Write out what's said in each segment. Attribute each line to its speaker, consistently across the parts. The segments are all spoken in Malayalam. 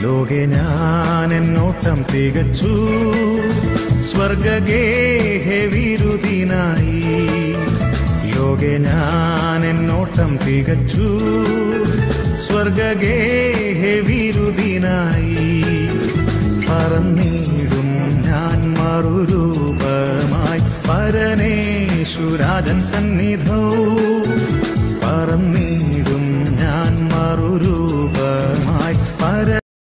Speaker 1: ലോകെ ഞാൻ എന്നോട്ടം തികച്ചു സ്വർഗഗേഹെ വിരുദിനായി ലോകെ ഞാൻ എന്നോട്ടം തികച്ചു സ്വർഗഗേഹെ വിരുദിനായി പറന്നിടും ഞാൻ മറുരൂപമായി പരനേശുരാജൻ സന്നിധൗ പറന്നിടും ഞാൻ മറുരൂപമായി പര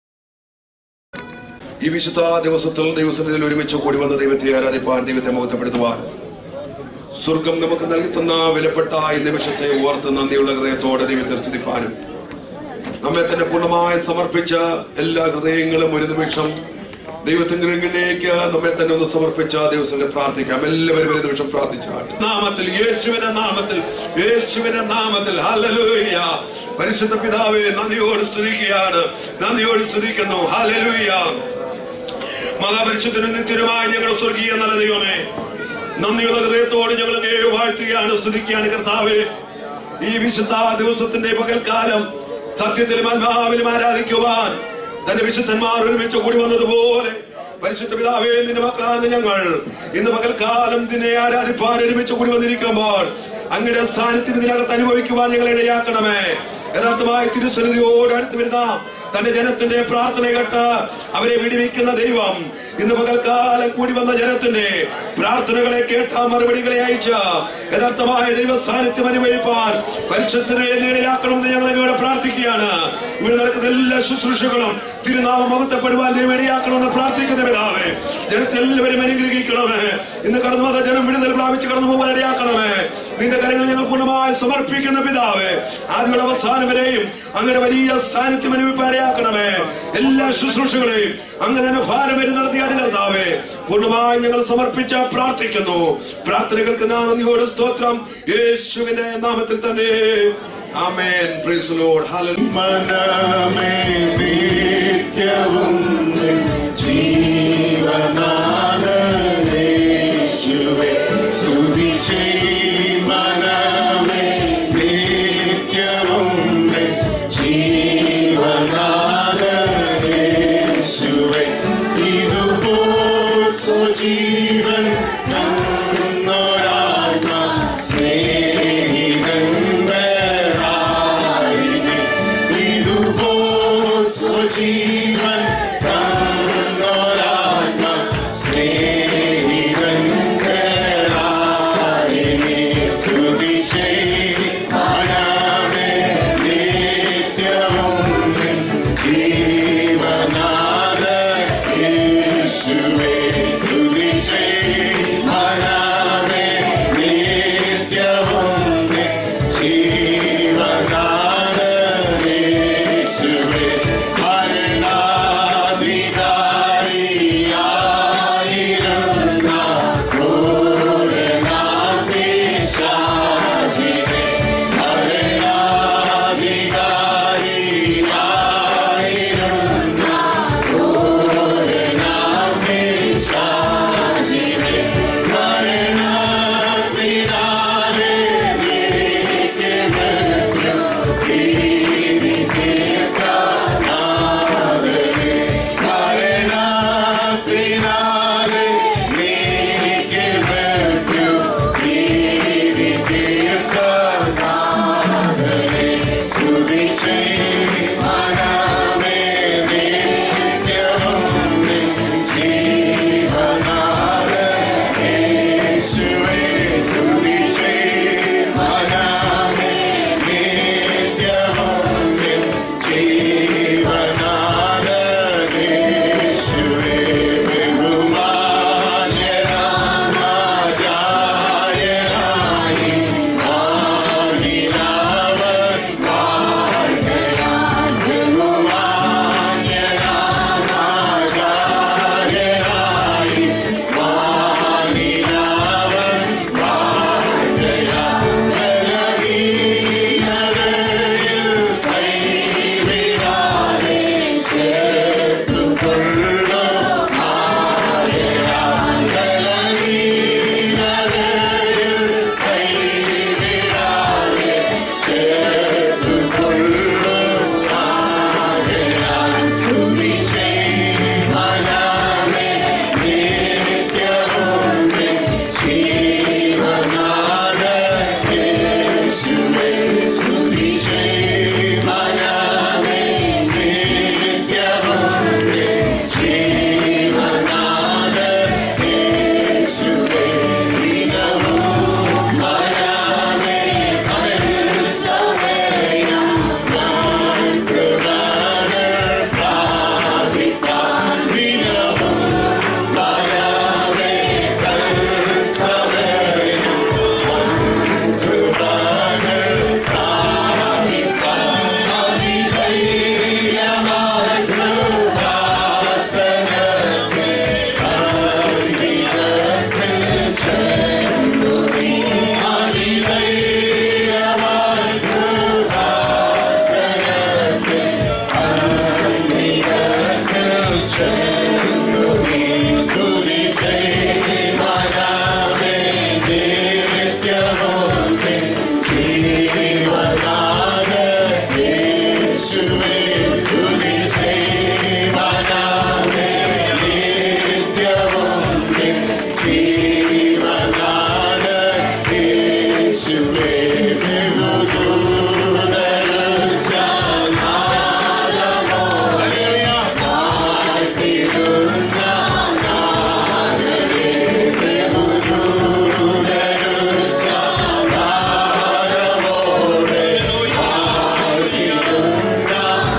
Speaker 2: ഈ വിശുദ്ധ ദിവസത്തിൽ ദൈവസന്നിധിയിൽ ഒരുമിച്ച് കൂടി വന്ന ദൈവത്തെ ആരാധിപ്പാൻ ദൈവത്തെ മുഖത്തപ്പെടുത്തുവാൻ സ്വർഗം നമുക്ക് നൽകി തന്ന വിലപ്പെട്ട ഈ നിമിഷത്തെ ഓർത്ത് നന്ദിയുള്ള ഹൃദയത്തോടെ ദൈവത്തെ സ്തുതിപ്പാനും നമ്മെ തന്നെ പൂർണ്ണമായി സമർപ്പിച്ച എല്ലാ ഹൃദയങ്ങളും ഒരു നിമിഷം ദൈവത്തിന്റെ രംഗിലേക്ക് നമ്മെ തന്നെ ഒന്ന് സമർപ്പിച്ച ദിവസത്തിൽ പ്രാർത്ഥിക്കാം എല്ലാവരും ഒരു നിമിഷം പ്രാർത്ഥിച്ചാൽ നാമത്തിൽ യേശുവിന്റെ നാമത്തിൽ യേശുവിന്റെ നാമത്തിൽ ഹല്ലേലൂയ പരിശുദ്ധ പിതാവേ നന്ദിയോട് സ്തുതിക്കുകയാണ് നന്ദിയോട് സ്തുതിക്കുന്നു ഹല്ലേലൂയ മഹാപരിശുദ്ധനും നിത്യനുമായി ഞങ്ങളുടെ സ്വർഗീയ നല്ല ദൈവമേ നന്ദിയുള്ള ഹൃദയത്തോട് ഞങ്ങൾ അങ്ങേ വാഴ്ത്തുകയാണ് സ്തുതിക്കുകയാണ് കർത്താവേ ഈ വിശുദ്ധ ദിവസത്തിന്റെ പകൽക്കാലം സത്യത്തിലും ആത്മാവിലും ആരാധിക്കുവാൻ തന്റെ വിശുദ്ധന്മാർ ഒരുമിച്ച് കൂടി വന്നതുപോലെ പരിശുദ്ധ പിതാവേ നിന്റെ മക്കളാണ് ഞങ്ങൾ ഇന്ന് പകൽക്കാലം നിന്നെ ആരാധിപ്പാൻ ഒരുമിച്ച് കൂടി വന്നിരിക്കുമ്പോൾ അങ്ങയുടെ സാന്നിധ്യം ഇതിനകത്ത് അനുഭവിക്കുവാൻ ഞങ്ങളെ ഇടയാക്കണമേ യഥാർത്ഥമായി തിരുസന്നിധിയോട് അടുത്ത് വരുന്ന തന്റെ ജനത്തിന്റെ പ്രാർത്ഥന കേട്ട് അവരെ വിടിവിക്കുന്ന ദൈവം ഇന്ന് പകൽക്കാലം കൂടി വന്ന ജനത്തിന്റെ പ്രാർത്ഥനകളെ കേട്ട മറുപടികളെ അയച്ച യഥാർത്ഥമായ ദൈവ സാന്നിധ്യം അനുഭവിപ്പാൻ പരിശുദ്ധനെ ഇടയാക്കണമെന്ന് ഞങ്ങൾ ഇവിടെ പ്രാർത്ഥിക്കുകയാണ് ഇവിടെ നടക്കുന്ന എല്ലാ ശുശ്രൂഷകളും തിരുനാമം മഹത്വപ്പെടുവാൻ ദൈവം ഇടയാക്കണമെന്ന് പ്രാർത്ഥിക്കുന്ന പിതാവേ ജനത്തെ എല്ലാവരും അനുഗ്രഹിക്കണമേ ഇന്ന് കടന്നു വന്ന ജനം വിടുതൽ പ്രാപിച്ച് കടന്നു പോകാൻ ഇടയാക്കണമേ നിന്റെ കരങ്ങൾ ഞങ്ങൾ പൂർണ്ണമായി സമർപ്പിക്കുന്ന പിതാവേ ആദ്യയുടെ അവസാനം വരെയും അങ്ങയുടെ വലിയ സാന്നിധ്യം അനുഭവിപ്പാൻ ഇടയാക്കണമേ എല്ലാ ശുശ്രൂഷകളെയും അങ്ങ് തന്നെ ഭാരമേറി നടത്തിയാണ് കർത്താവേ പൂർണ്ണമായി ഞങ്ങൾ സമർപ്പിച്ച പ്രാർത്ഥിക്കുന്നു പ്രാർത്ഥനകൾക്ക് നന്ദിയോട് സ്തോത്രം യേശുവിന്റെ നാമത്തിൽ തന്നെ ആമേൻ പ്രൈസ് ലോർഡ് ഹല്ലേലൂയ
Speaker 3: മനമേ നിത്യവും ജീവനാഥനേശുവേ സ്തുതി ചെയ് മനമേ നിത്യവും ജീവനാഥനേശുവേ ഇതുപോൽ സ്വജീവൻ തന്നൊരാത്മ സ്നേഹിതൻ വേറായിനി ഇതുപോൽ സ്വജീവൻ തന്നൊരാത്മ സ്നേഹിതൻ വേറായിനി സ്തുതി ചെയ് മനമേ നിത്യവും ജീവനാഥ യേശുവേ സ്തുതി ചെയ് മനമേ നിത്യവും ജീവനാഥ യേശുവേ മരണ യേശുവേ സ്തുതിച്ചേ വനാമേ നിത്യവും നിൻ ജീവനാഥ യേശുവേ ും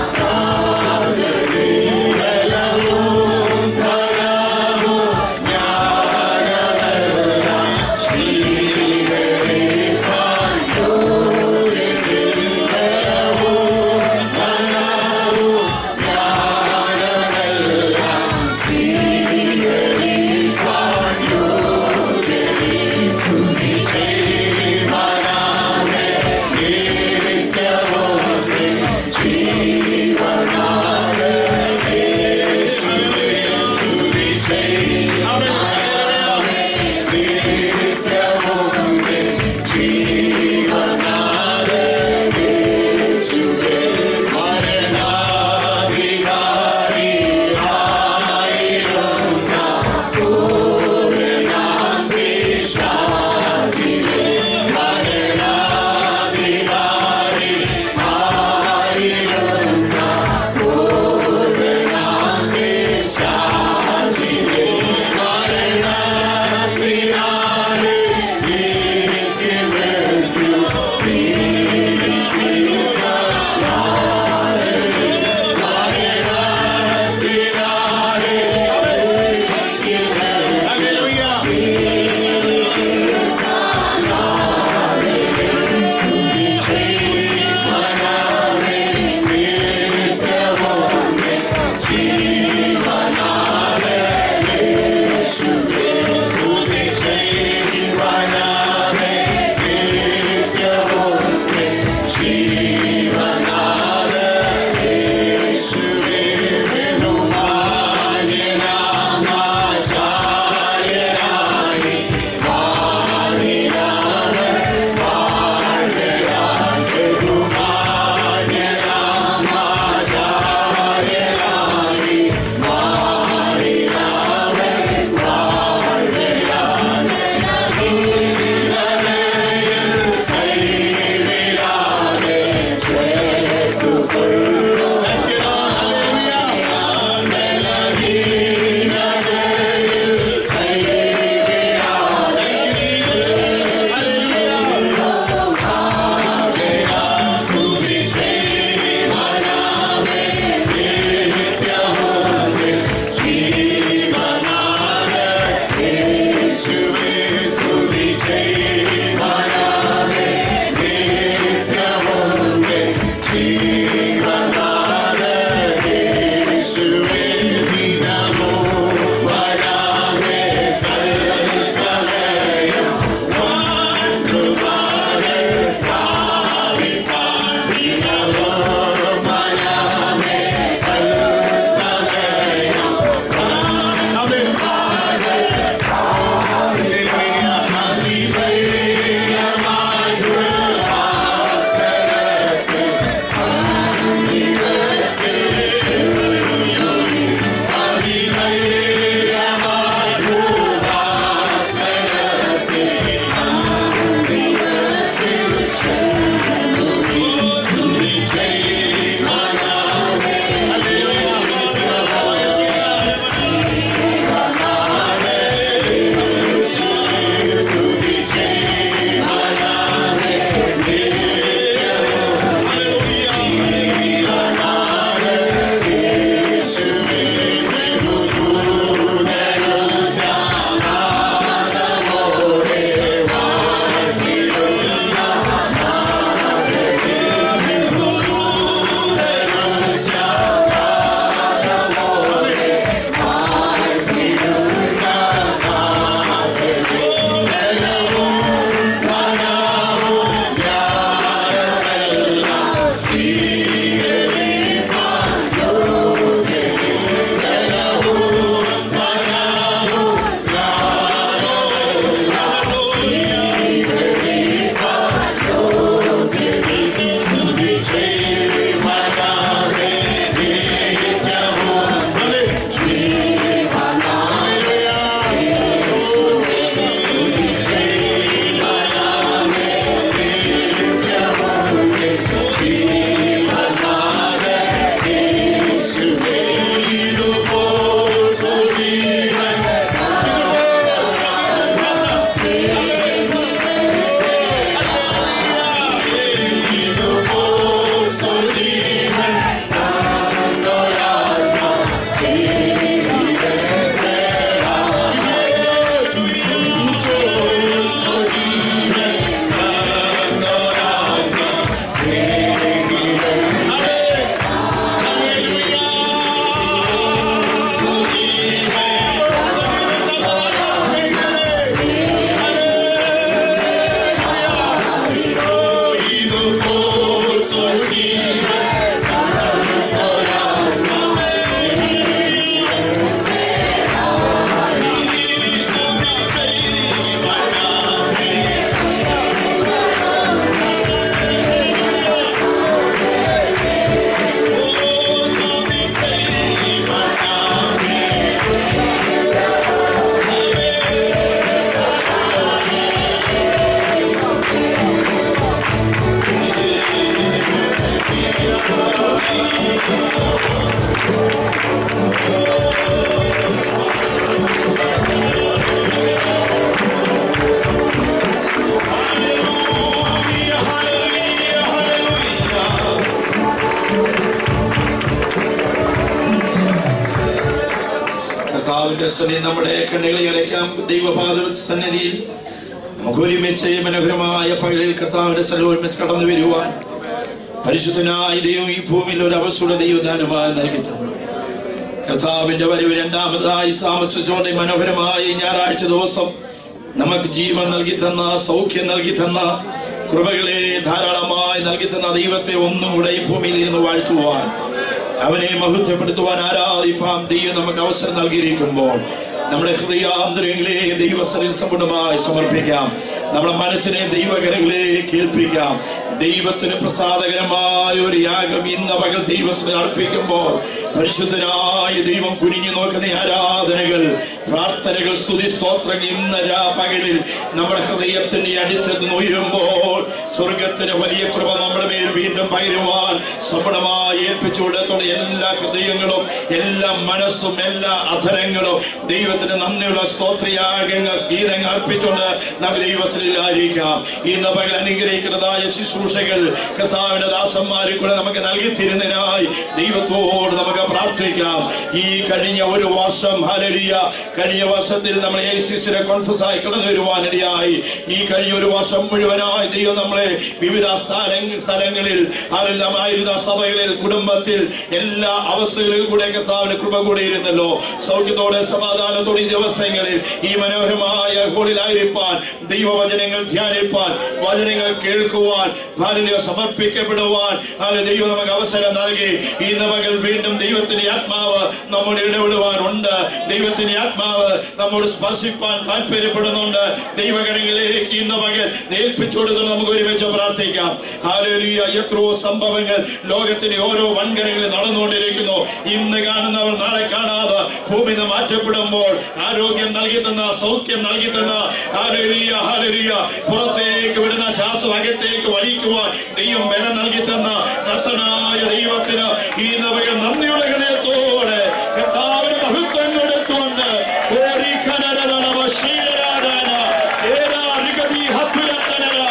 Speaker 4: കർത്താവിന്റെ സന്നിധി നമ്മുടെ കണ്ണുകളെ അടയ്ക്കാം ദൈവപാത സന്നിധിയിൽ നമുക്ക് ഒരുമിച്ച് മനോഹരമായ പകലിൽ കർത്താവിന്റെ സ്ഥലം ഒരുമിച്ച് കടന്നു വരുവാൻ പരിശുദ്ധനായ ദൈവം ഈ ഭൂമിയിൽ ഒരു അവസ്ഥയുടെ ദൈവദാനമായി നൽകി തന്നു കർത്താവിന്റെ വരവ് രണ്ടാമതായി താമസിച്ചുകൊണ്ട് ഈ മനോഹരമായ ഈ ഞായറാഴ്ച ദിവസം നമുക്ക് ജീവൻ നൽകി തന്ന സൗഖ്യം നൽകി തന്ന കൃപകളെ ധാരാളമായി നൽകി തന്ന ദൈവത്തെ ഒന്നും കൂടെ ഈ ഭൂമിയിൽ ഇരുന്ന് വാഴ്ത്തുവാൻ അവനെ മഹത്വപ്പെടുത്തുവാൻ ആരാധിപ്പാൻ ദൈവം നമുക്ക് അവസരം നൽകിയിരിക്കുമ്പോൾ നമ്മുടെ ഹൃദയാന്തരങ്ങളെ ദൈവസ്ഥലിൽ സമ്പൂർണ്ണമായി സമർപ്പിക്കാം നമ്മുടെ മനസ്സിനെ ദൈവകരങ്ങളെ കേൾപ്പിക്കാം ദൈവത്തിന് പ്രസാദകരമായ ഒരു യാഗം ഇന്ന് പകൽ ദൈവസ്ഥലിൽ അർപ്പിക്കുമ്പോൾ പരിശുദ്ധനായ ദൈവം കുനിഞ്ഞു നോക്കുന്ന ഈ ആരാധനകൾ പ്രാർത്ഥനകൾ സ്തുതി സ്തോത്രങ്ങൾ ഇന്ന് രാ പകലിൽ നമ്മുടെ ഹൃദയത്തിന്റെ അടിത്തത്ത് ഉയരുമ്പോൾ സ്വർഗത്തിന് വലിയ കൃപ നമ്മുടെ മേൽ വീണ്ടും പകരുവാൻ ശ്രമണമായി ഏൽപ്പിച്ചു കൊടുത്തുകൊണ്ട് എല്ലാ ഹൃദയങ്ങളും എല്ലാ മനസ്സും എല്ലാ അധരങ്ങളും ദൈവത്തിന് നന്ദിയുള്ള സ്തോത്രയാഗങ്ങൾ ഗീതങ്ങൾ അർപ്പിച്ചുകൊണ്ട് നമുക്ക് ദൈവത്തിലായിരിക്കാം ഇന്ന് പകൽ അനുഗ്രഹിക്കുന്നതായ ശുശ്രൂഷകൾ കർത്താവിന്റെ ദാസന്മാരിൽ കൂടെ നമുക്ക് നൽകി തരുന്നതിനായി ദൈവത്തോട് നമുക്ക് പ്രാർത്ഥിക്കാം ഈ കഴിഞ്ഞ ഒരു വർഷം ഹലരിയ കഴിഞ്ഞ വർഷത്തിൽ നമ്മൾ ഏസിസിനെ കോൺഫറൻസ് ആയി കടന്നു വരുവാനിടയായി ഈ കഴിഞ്ഞ ഒരു വർഷം മുഴുവനായി ദൈവം നമ്മളെ വിവിധ സ്ഥലങ്ങൾ സ്ഥലങ്ങളിൽ അതിൽ നമ്മായിരുന്ന സഭകളിൽ കുടുംബത്തിൽ എല്ലാ അവസ്ഥകളിൽ കൂടെ കർത്താവിന് കൃപ കൂടെ ഇരുന്നല്ലോ സൗഖ്യത്തോടെ സമാധാനത്തോടെ ഈ ദിവസങ്ങളിൽ ഈ മനോഹരമായ ഹോളിലായിരിക്കാൻ ദൈവവചനങ്ങൾ ധ്യാനിപ്പാൻ വചനങ്ങൾ കേൾക്കുവാൻ ഭാര്യ സമർപ്പിക്കപ്പെടുവാൻ അതിന് ദൈവം നമുക്ക് അവസരം നൽകി ഈ മകൾ വീണ്ടും ദൈവത്തിന്റെ ആത്മാവ് നമ്മുടെ ഇടപെടുവാനുണ്ട് ദൈവത്തിന്റെ ആത്മാവ് നമ്മോട് സ്പർശിപ്പാൻ താല്പര്യപ്പെടുന്നുണ്ട് ദൈവകരങ്ങളിലേക്ക് ഇന്ന് മകൻ ഏൽപ്പിച്ചു കൊടുക്കുന്നു നമുക്ക് ഒരുമിച്ച് പ്രാർത്ഥിക്കാം ഹാലേലുയ എത്രയോ സംഭവങ്ങൾ ലോകത്തിന്റെ ഓരോ വൻകരങ്ങളിൽ നടന്നുകൊണ്ടിരിക്കുന്നു ഇന്ന് കാണുന്നവർ നാളെ കാണാതെ ഭൂമി നിന്ന് മാറ്റപ്പെടുമ്പോൾ ആരോഗ്യം നൽകി തന്ന സൗഖ്യം നൽകി തന്ന ഹാലേലുയ ഹാലേലുയ പുറത്തേക്ക് വിടുന്ന ശ്വാസം അകത്തേക്ക് വലിക്കുവാൻ ദൈവം ബലം നൽകി തന്ന നസനായ ദൈവത്തിന് ഈ നവകൾ നന്ദിയുള്ള ഹൃദയത്തോടെ കർത്താവിന് മഹത്വം കൊടുത്തുകൊണ്ട് ഓരി ഖനനനവ ശീലരാധാന ഏതാ ഋഗതി ഹത്തുയത്തനര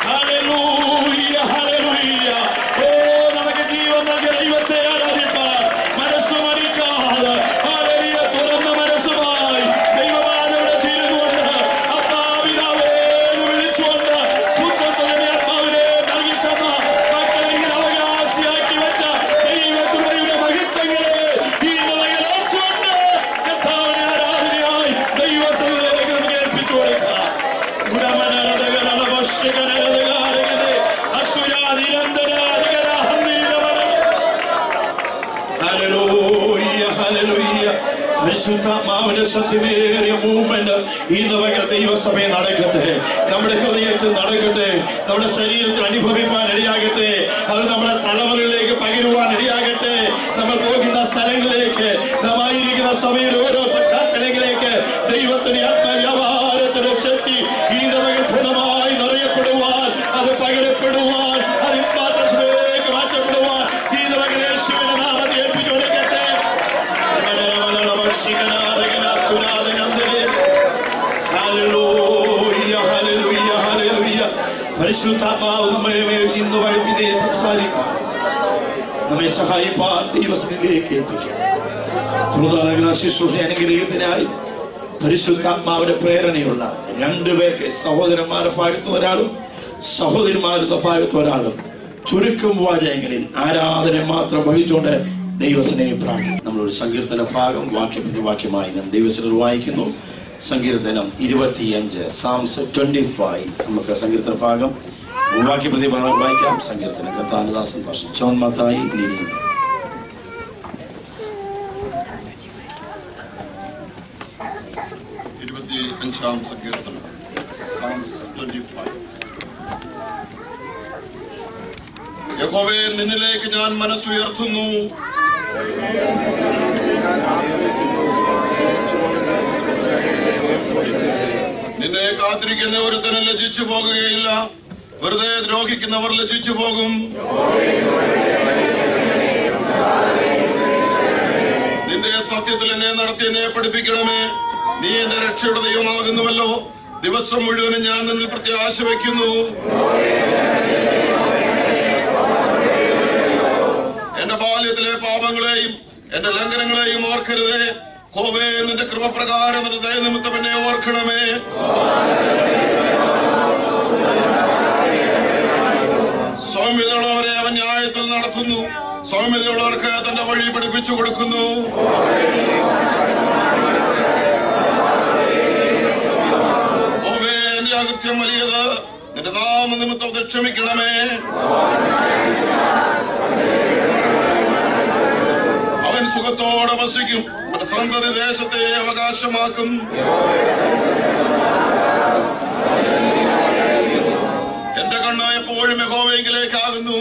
Speaker 4: ഹല്ലേലൂയ ഹല്ലേലൂയ ഓ നമുക്ക് ജീവൻ നൽകിയ ദൈവത്തെ ആരാധിപ്പാൻ മനസ്സ് മടിക്കാതെ ഹല്ലേലൂയ തുറന്ന മനസ്സുമായി ദൈവപാതയുടെ തിരുന്നുകൊണ്ട് അപ്പാവിതാവേ എന്ന് വിളിച്ചുകൊണ്ട് പുത്രത്വത്തിന്റെ ആത്മാവിനെ നൽകി തന്ന മക്കളെങ്കിൽ അവകാശിയാക്കി വെച്ച ദൈവകൃപയുടെ മഹിത്വങ്ങളെ ഈ നിലയിൽ ഓർത്തുകൊണ്ട് കർത്താവിനെ ആരാധനയായി ദൈവസന്നിധിയിലേക്ക് നമുക്ക് ഏൽപ്പിച്ചു കൊടുക്കാം ഗുണമനരതകളവശകനരതകാരകനെ അസുരാതിരന്തരാധികരാഹന്തീരമരണം ഹല്ലേലൂയ, ഹല്ലേലൂയ. പരിശുദ്ധാത്മാവിന്റെ സത്യമേറിയ മൂവ്മെന്റ് ഈ നവകൾ ദൈവസഭയിൽ നടക്കട്ടെ നമ്മുടെ ഹൃദയത്തിൽ നടക്കട്ടെ നമ്മുടെ ശരീരത്തിൽ അനുഭവിക്കാൻ ഇടയാകട്ടെ അത് നമ്മുടെ തലമുറകളിലേക്ക് പകരുവാൻ ഇടയാകട്ടെ നമ്മൾ പോകുന്ന സ്ഥലങ്ങളിലേക്ക് നാം ആയിരിക്കുന്ന സഭയുടെ ഓരോ പശ്ചാത്തലങ്ങളിലേക്ക് ദൈവത്തിന്റെ ആത്മവ്യാപാരത്തിന്റെ ശക്തി ഈ നവകൾ പൂർണ്ണമായി നിറയപ്പെടുവാൻ അത് പകരപ്പെടുവാൻ അത് ഇമ്പാർട്ടൻസിലേക്ക് മാറ്റപ്പെടുവാൻ ഈ നവകൾ യേശുവിന്റെ നാമത്തിൽ ഏൽപ്പിച്ചു കൊടുക്കട്ടെ പരിശുദ്ധാത്മാവ് നമ്മെ ഇന്ന് വൈകിനെ സംസാരിക്കാൻ നമ്മെ സഹായിപ്പാൻ ദൈവസന്നിധിയിലേക്ക് ഏൽപ്പിക്കാം തുടർന്ന് ശുശ്രൂഷ അനുഗ്രഹത്തിനായി പരിശുദ്ധാത്മാവിന്റെ പ്രേരണയുള്ള രണ്ടുപേർക്ക് സഹോദരന്മാരുടെ ഭാഗത്ത് ഒരാളും സഹോദരിമാരുടെ ഭാഗത്ത് ഒരാളും ചുരുക്കം വാചകങ്ങളിൽ ആരാധന മാത്രം വഹിച്ചുകൊണ്ട് ദൈവത്തിനെ പ്രാർത്ഥിക്കും നമ്മളൊരു സങ്കീർത്തന ഭാഗം വാക്യപ്രതി വാക്യമായി നാം ദൈവത്തിൽ വായിക്കുന്നു സങ്കീർത്തനം ഇരുപത്തിയഞ്ച് സാംസ് ട്വന്റി ഫൈവ് നമുക്ക് സങ്കീർത്തന ഭാഗം വാക്യപ്രതി വായിക്കാം സങ്കീർത്തനം കത്താനദാസൻ ഭാഷ ചോൻ മത്തായി നീതി
Speaker 5: ഇരുപത്തി അഞ്ചാം സങ്കീർത്തനം Psalms 25. യഹോവേ നിന്നിലേക്ക് ഞാൻ മനസ്സുയർത്തുന്നു നിന്നെ കാത്തിരിക്കുന്ന ഒരുത്തനും ലജിച്ചു പോകുകയില്ല വെറുതെ ദ്രോഹിക്കുന്നവർ ലജിച്ചു പോകും നിന്റെ സത്യത്തിൽ എന്നെ നടത്തി എന്നെ പഠിപ്പിക്കണമേ നീ എന്റെ രക്ഷയുടെ ദൈവമാകുന്നുവല്ലോ ദിവസം മുഴുവനും ഞാൻ നിന്നിൽ പ്രത്യാശ വയ്ക്കുന്നു എന്റെ ബാല്യത്തിലെ പാപങ്ങളെയും എന്റെ ലംഘനങ്ങളെയും ഓർക്കരുതേ കോവേ നിന്റെ കൃപപ്രകാരം നിന്റെ ദയനിമിത്തം എന്നെ ഓർക്കണമേ സൗമ്യതയുള്ളവരെ അവൻ ന്യായത്തിൽ നടത്തുന്നു സൗമ്യതയുള്ളവർക്ക് തന്റെ വഴി പഠിപ്പിച്ചു കൊടുക്കുന്നു ഓവേ എന്റെ അകൃത്യം വലിയത് നിന്റെ നാമനിമിത്തം അത് ക്ഷമിക്കണമേ അവൻ സുഖത്തോടെ വസിക്കും അവന്റെ സന്തതി ദേശത്തെ അവകാശമാക്കും എന്റെ കണ്ണ് എപ്പോഴും യഹോവയെങ്കിലേക്കാകുന്നു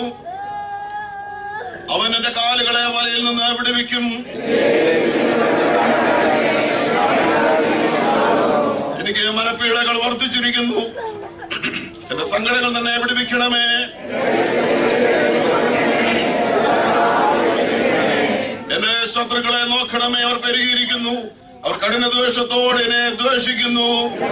Speaker 5: അവൻ എന്റെ കാലുകളെ വലയിൽ നിന്ന് വിടുവിക്കും എനിക്ക് മനപ്പീടകൾ വർദ്ധിച്ചിരിക്കുന്നു എന്റെ സങ്കടങ്ങൾ തന്നെ വിടുവിക്കണമേ എന്റെ ശത്രുക്കളെ നോക്കണമേ അവർ പെരുകിയിരിക്കുന്നു അവർ കഠിന ദ്വേഷത്തോടെ എന്നെ ദ്വേഷിക്കുന്നു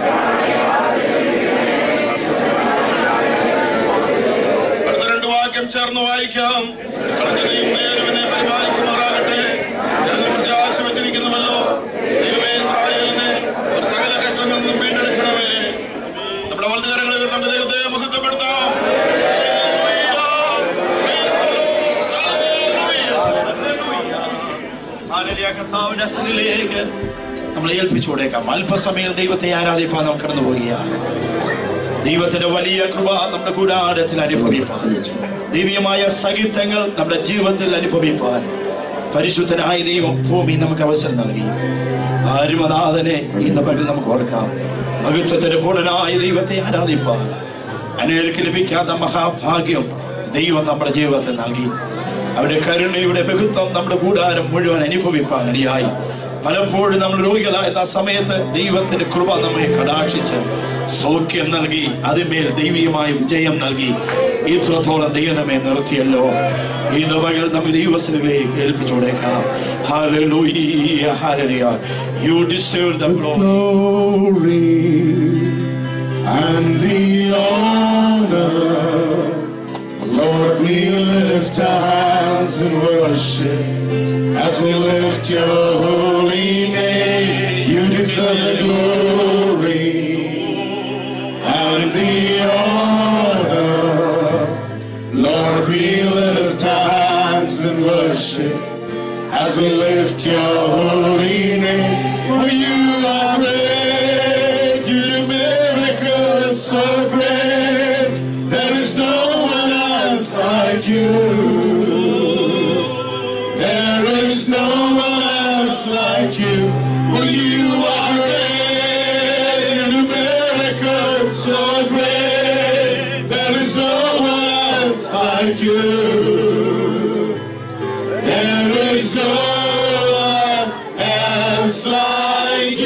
Speaker 5: അടുത്ത രണ്ട് വാക്യം ചേർന്ന് വായിക്കാം കളഞ്ഞതയും നേരും എന്നെ പരിപാലിക്കുമാറാകട്ടെ ഞാൻ പ്രത്യാശ വെച്ചിരിക്കുന്നുവല്ലോ ദൈവമേ ഇസ്രായേലിനെ ഒരു സകല കഷ്ടങ്ങളിൽ നിന്നും വീണ്ടെടുക്കണമേ നമ്മുടെ വലതുകരങ്ങളെ ഉയർത്തി നമുക്ക് ദൈവത്തെ മഹത്വപ്പെടുത്താം
Speaker 4: ഹാലലിയ കർത്താവിന്റെ സന്നിധിയിലേക്ക് നമ്മളെ ഏൽപ്പിച്ചു കൊടുക്കാം അല്പസമയം ദൈവത്തെ ആരാധിപ്പാൻ നാം കടന്നു പോവുകയാണ് ദൈവത്തിന്റെ വലിയ കൃപ നമ്മുടെ കൂടാരത്തിൽ അനുഭവിപ്പാൻ ദൈവീയമായ സഹിത്വങ്ങൾ നമ്മുടെ ജീവിതത്തിൽ അനുഭവിപ്പാൻ പരിശുദ്ധനായ ദൈവം ഭൂമി നമുക്ക് അവസരം നൽകി ആരുമനാഥനെ ഇന്ന് പകൽ നമുക്ക് ഓർക്കാം മഹത്വത്തിന്റെ പൂർണ്ണനായ ദൈവത്തെ ആരാധിപ്പാൻ അനേർക്ക് ലഭിക്കാത്ത മഹാഭാഗ്യം ദൈവം നമ്മുടെ ജീവിതത്തിൽ നൽകി അവന്റെ കരുണയുടെ ബഹുത്വം നമ്മുടെ കൂടാരം മുഴുവൻ അനുഭവിപ്പാൻ ഇടയായി പലപ്പോഴും നമ്മൾ രോഗികളായിരുന്ന ആ സമയത്ത് ദൈവത്തിന്റെ കൃപ നമ്മെ കടാക്ഷിച്ച് സൗഖ്യം നൽകി അതിന്മേൽ ദൈവീയമായ വിജയം നൽകി ഇത്രത്തോളം ദൈവമേ നിർത്തിയല്ലോ ഈ നവകൾ നമ്മൾ ദൈവസ്ഥകളിലേക്ക് ഏൽപ്പിച്ചുകൊടേക്കാം Hallelujah, hallelujah. You deserve the glory.
Speaker 3: glory and the honor. Lord, we lift our hands in worship as we lift your holy name. You deserve the glory and the honor. Lord, we lift our hands in worship as we lift your holy name. For you are great, you do miracles so great. There is no one else like you. There is no one else like you. For you are great, you do miracles so great. There is no one else like you. There is no one else like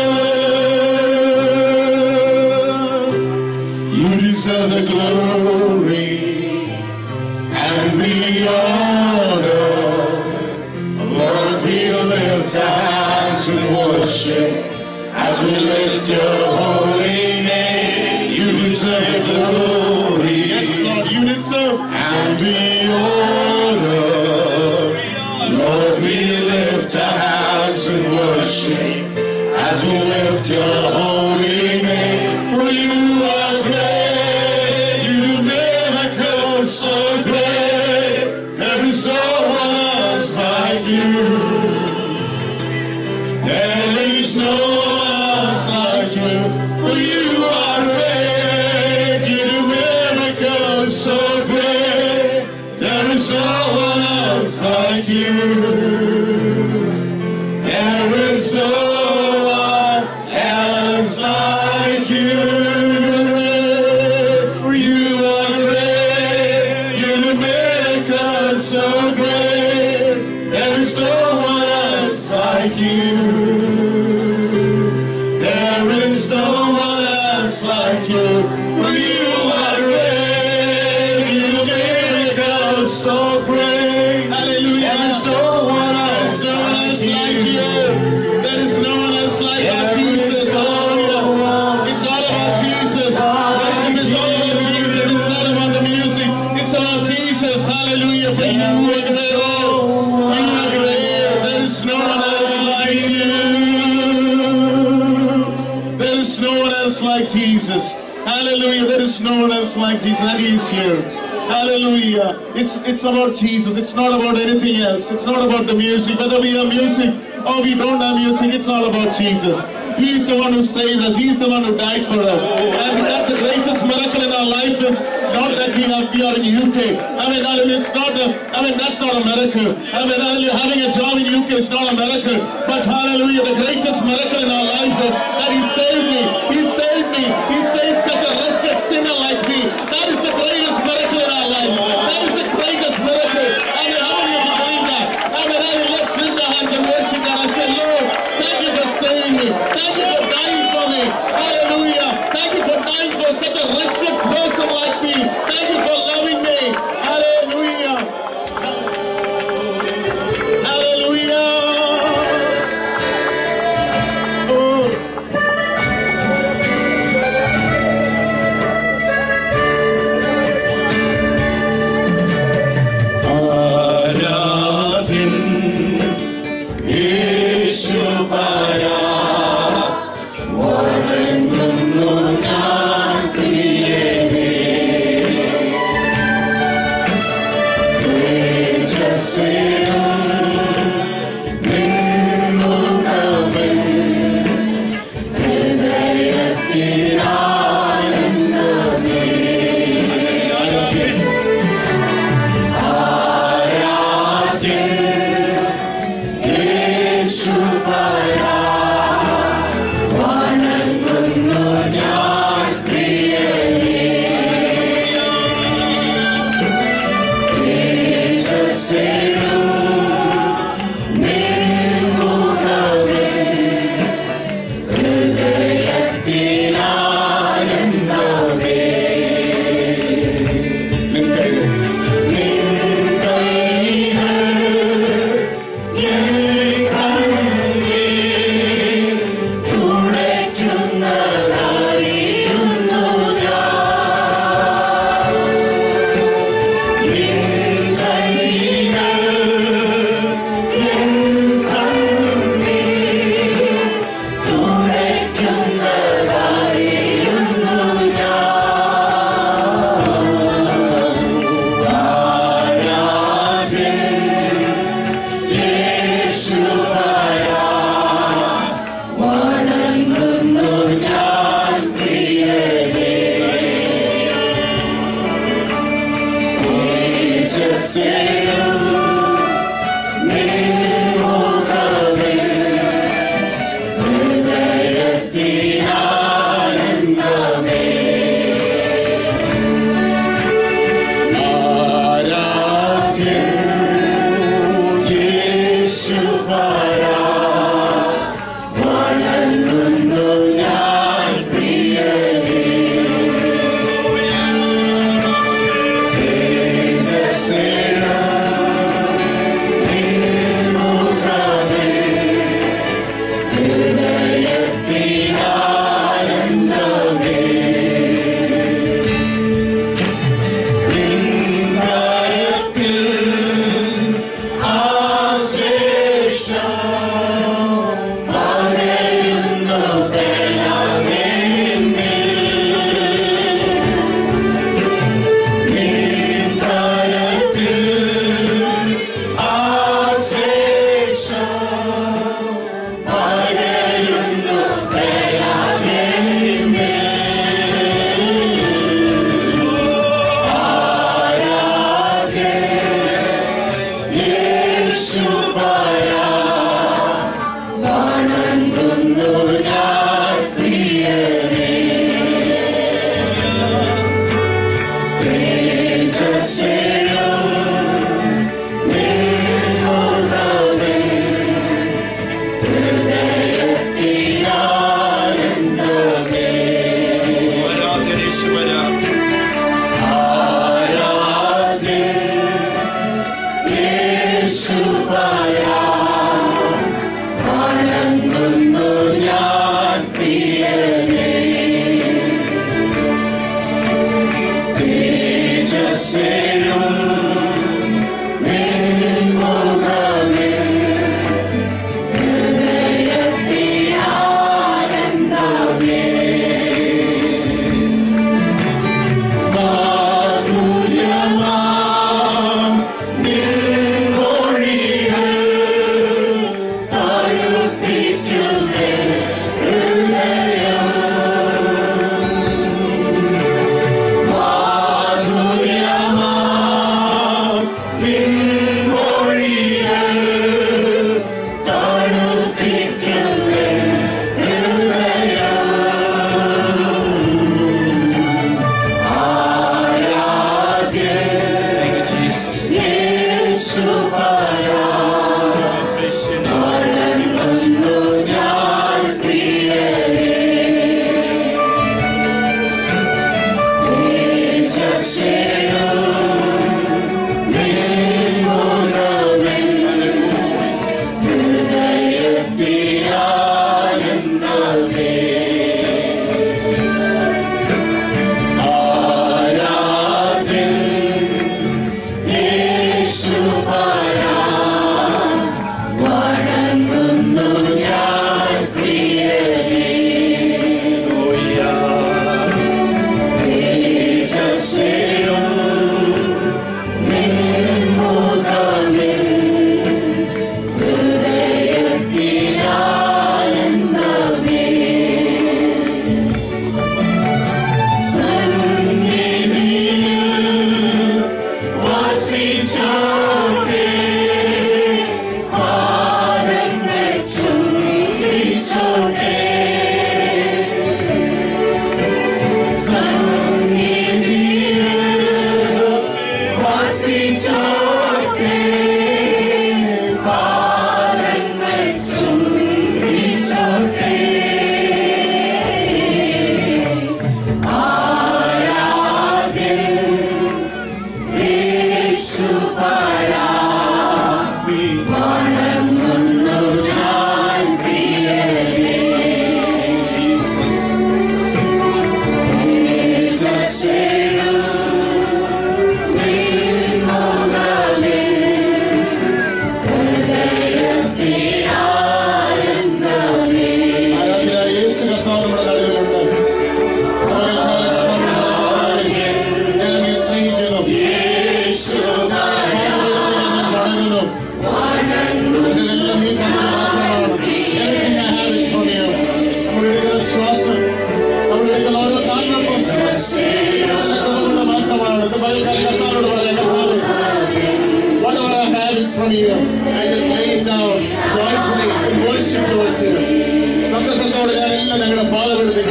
Speaker 3: you. You deserve the glory and the honor. Lord, we lift our hands in worship as we lift your holy name. You deserve the glory. Yes, Lord, you deserve and the honor. Lord, we lift our hands in worship as we lift your holy name. For you are great, you do miracles so great. There is no one else like you. There is no one else like you. For you are great, you do miracles so great. There is no one else like you. There is no one else like you. For you are great, you do miracles so great. There is no one else like you. There is no one else like you. For you are great, you do miracles so great. Hallelujah. There is no one just like Jesus, and He is here. Hallelujah. It's it's about Jesus. It's not about anything else. It's not about the music. Whether we have music or we don't have music, it's all about Jesus. He is the one who saved us. He is the one who died for us. And that's the greatest miracle in our life is not that we are, we are in UK. I mean, I mean, it's not a, I mean, that's not America. I mean, hallelujah, having a job in UK is not America. But hallelujah, the greatest miracle in our life is that He saved me. He saved me. He saved such a wretched sinner like me. That is the greatest miracle in our life. That is the greatest miracle. I mean, how many of you believe that? I mean, I mean, let's lift our hands and worship God and say, Lord, thank you for saving me. Thank you for dying for me. Hallelujah. Thank you for dying for such a wretched person like me. Thank you for loving me. Hallelujah. Hallelujah. Oh.
Speaker 4: ആരാധ്യൻ യേശുപരാ വണങ്ങുന്നു ഞാൻ പ്രിയനേ തേജസ്സിലും നിന്നുകവൻ ഹൃദയത്തിനാനന്ദമേ ആരാധ്യൻ ആരാധ്യൻ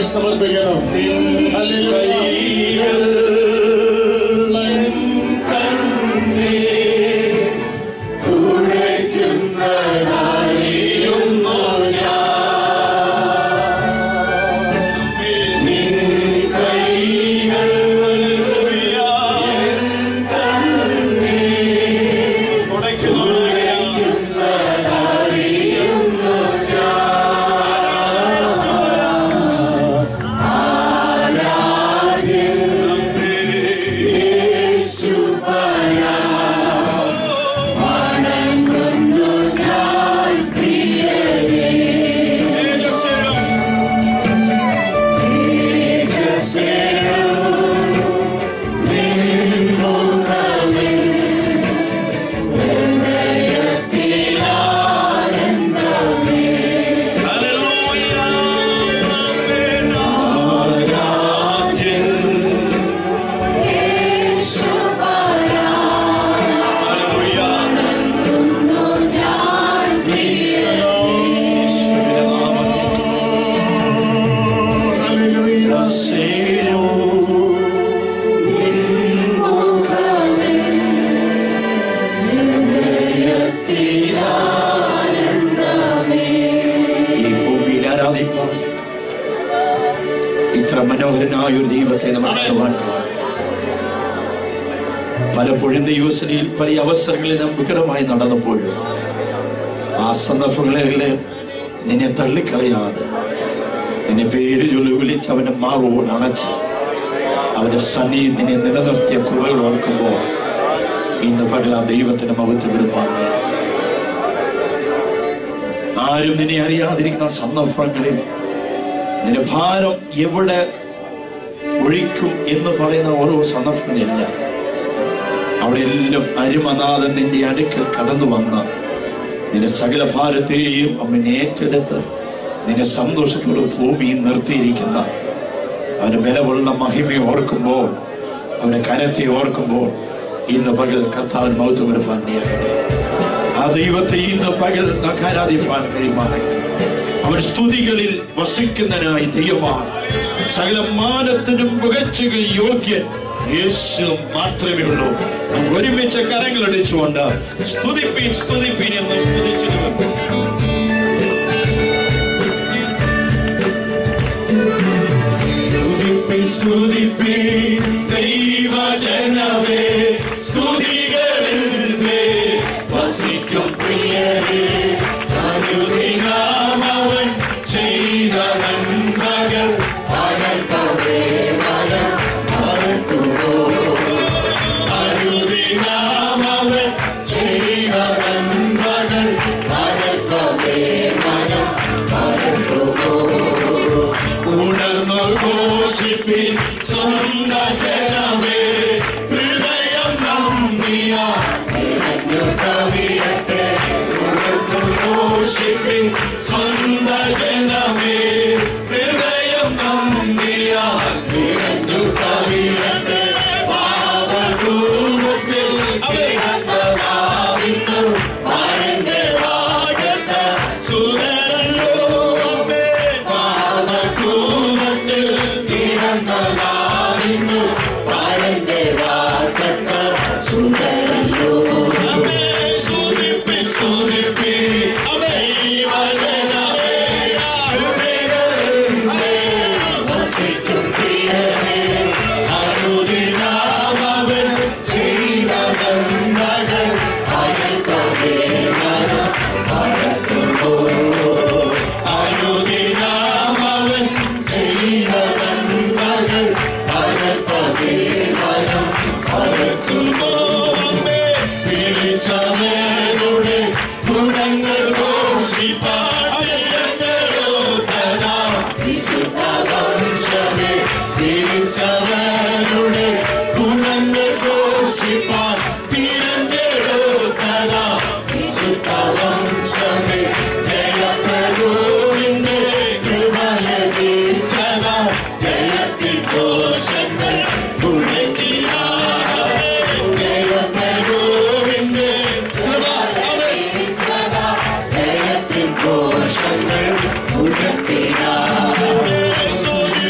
Speaker 3: സമർപ്പിക്കണം ഹല്ലേലൂയ.
Speaker 4: ഈ ഭൂമിയിൽ ആരാധിപ്പാൻ ഇത്ര മനോഹരനായ ഒരു ദൈവത്തെ നമുക്ക് കാണുവാൻ കഴിയും. പലപ്പോഴും ദൈവസനയിൽ പല അവസരങ്ങളിൽ നാം വികടമായി നടന്നപ്പോഴും ആ സന്ദർഭങ്ങളിൽ നിന്നെ തള്ളിക്കളയാതെ നിന്നെ പേര് ചൊല്ലി വിളിച്ച് അവന്റെ മാവോട് അണച്ച് അവന്റെ സന്നി നിന്നെ നിലനിർത്തിയ കൃപകൾ ഓർക്കുമ്പോൾ ഇന്ന് പകൽ ആ ദൈവത്തിന്റെ മഹത്വം എടുപ്പാൻ ആരും നിന്നെ അറിയാതിരിക്കുന്ന സന്ദർഭങ്ങളിൽ നിന്റെ ഭാരം എവിടെ ഒഴിക്കും എന്ന് പറയുന്ന ഓരോ സന്ദർഭങ്ങളില്ല അവിടെ എല്ലാം അരുമനാഥൻ നിന്റെ അടുക്കൽ കടന്നു വന്ന നിന്റെ സകല ഭാരത്തെയും അവൻ ഏറ്റെടുത്ത് നിന്നെ സന്തോഷത്തോടെ ഭൂമിയിൽ നിർത്തിയിരിക്കുന്ന അവന്റെ ബലമുള്ള മഹിമയെ ഓർക്കുമ്പോൾ അവന്റെ കരത്തെ ഓർക്കുമ്പോൾ ഇന്ന് പകൽ കർത്താവൻ മൗത്വമെടുപ്പാൻ നീയാകട്ടെ ആ ദൈവത്തെ ഇന്ന് പകൽ നമുക്ക് ആരാധിപ്പാൻ കഴിയുമാറാകട്ടെ അവൻ സ്തുതികളിൽ വസിക്കുന്നതിനായി ദൈവമാണ് സകല മാനത്തിനും പുകച്ചുകൾ യോഗ്യൻ യേശു മാത്രമേ ഉള്ളൂ നമുക്ക് ഒരുമിച്ച് കരങ്ങൾ അടിച്ചുകൊണ്ട് സ്തുതിപ്പീൻ സ്തുതിപ്പീൻ എന്ന് സ്തുതിച്ചിരുന്നു
Speaker 3: സ്തുതിപ്പിൻ സ്തുതിപ്പിൻ ദൈവജനമേ സ്തുതികളിൽ മേൽ വസിക്കും പ്രിയരേ അനുദിനാമവൻ ചെയ്ത നന്മകൾ പകർത്തവേ മനം മറക്കുമോ അനുദിനാമവൻ ചെയ്ത നന്മകൾ പകർത്തവേ മനം മറക്കുമോ ഉണർന്നു ഘോഷിപ്പിൻ സ്വന്ത ജനമേ ഹൃദയം നന്ദിയ നിറഞ്ഞു കവിയട്ടെ ഉണർന്നു ഘോഷിപ്പിൻ സ്വന്ത ജനമേ ഹൃദയം നന്ദിയ നിറഞ്ഞു കവിയട്ടെ പാവകൂപത്തിൽ കിടന്നതാവിന്നു പരന്റെ വാഗത്ത സുരല്ലോ പാവകൂപത്തിൽ കിടന്നതാവിന്നു പരന്റെ വാഗത്ത സുരല്ലോ സ്തുതിപ്പി സ്തുതിപ്പി ദൈവജനമേ ഹൃദയങ്ങളിലേ വസിക്കും പ്രിയനേ അനുദിനാമവൻ ചെയ്ത നന്മകൾ അയൽക്കവേ മനം മറക്കുമോ അനുദിനാമവൻ ചെയ്ത നന്മകൾ അയൽക്കവേ മനം മറക്കുമോ വിളിച്ചവരുടെ ഗുണങ്ങൾ വിശുദ്ധ വംശമേ തിരിച്ചവരുടെ ഗുണങ്ങൾ ഘോഷിപ്പാൻ തിരഞ്ഞെടുത്തത വിശുദ്ധ വംശമേ ജയപ്രഭുവിന്റെ കൃപയ വീഴ്ചത ജയത്തിൻ ദോഷങ്ങൾ ഗുണക്കിയ ജയപ്രഭുവിന്റെ കൃപയ വീഴ്ചത ജയത്തിൻ ദോഷങ്ങൾ ഗുണക്കിയ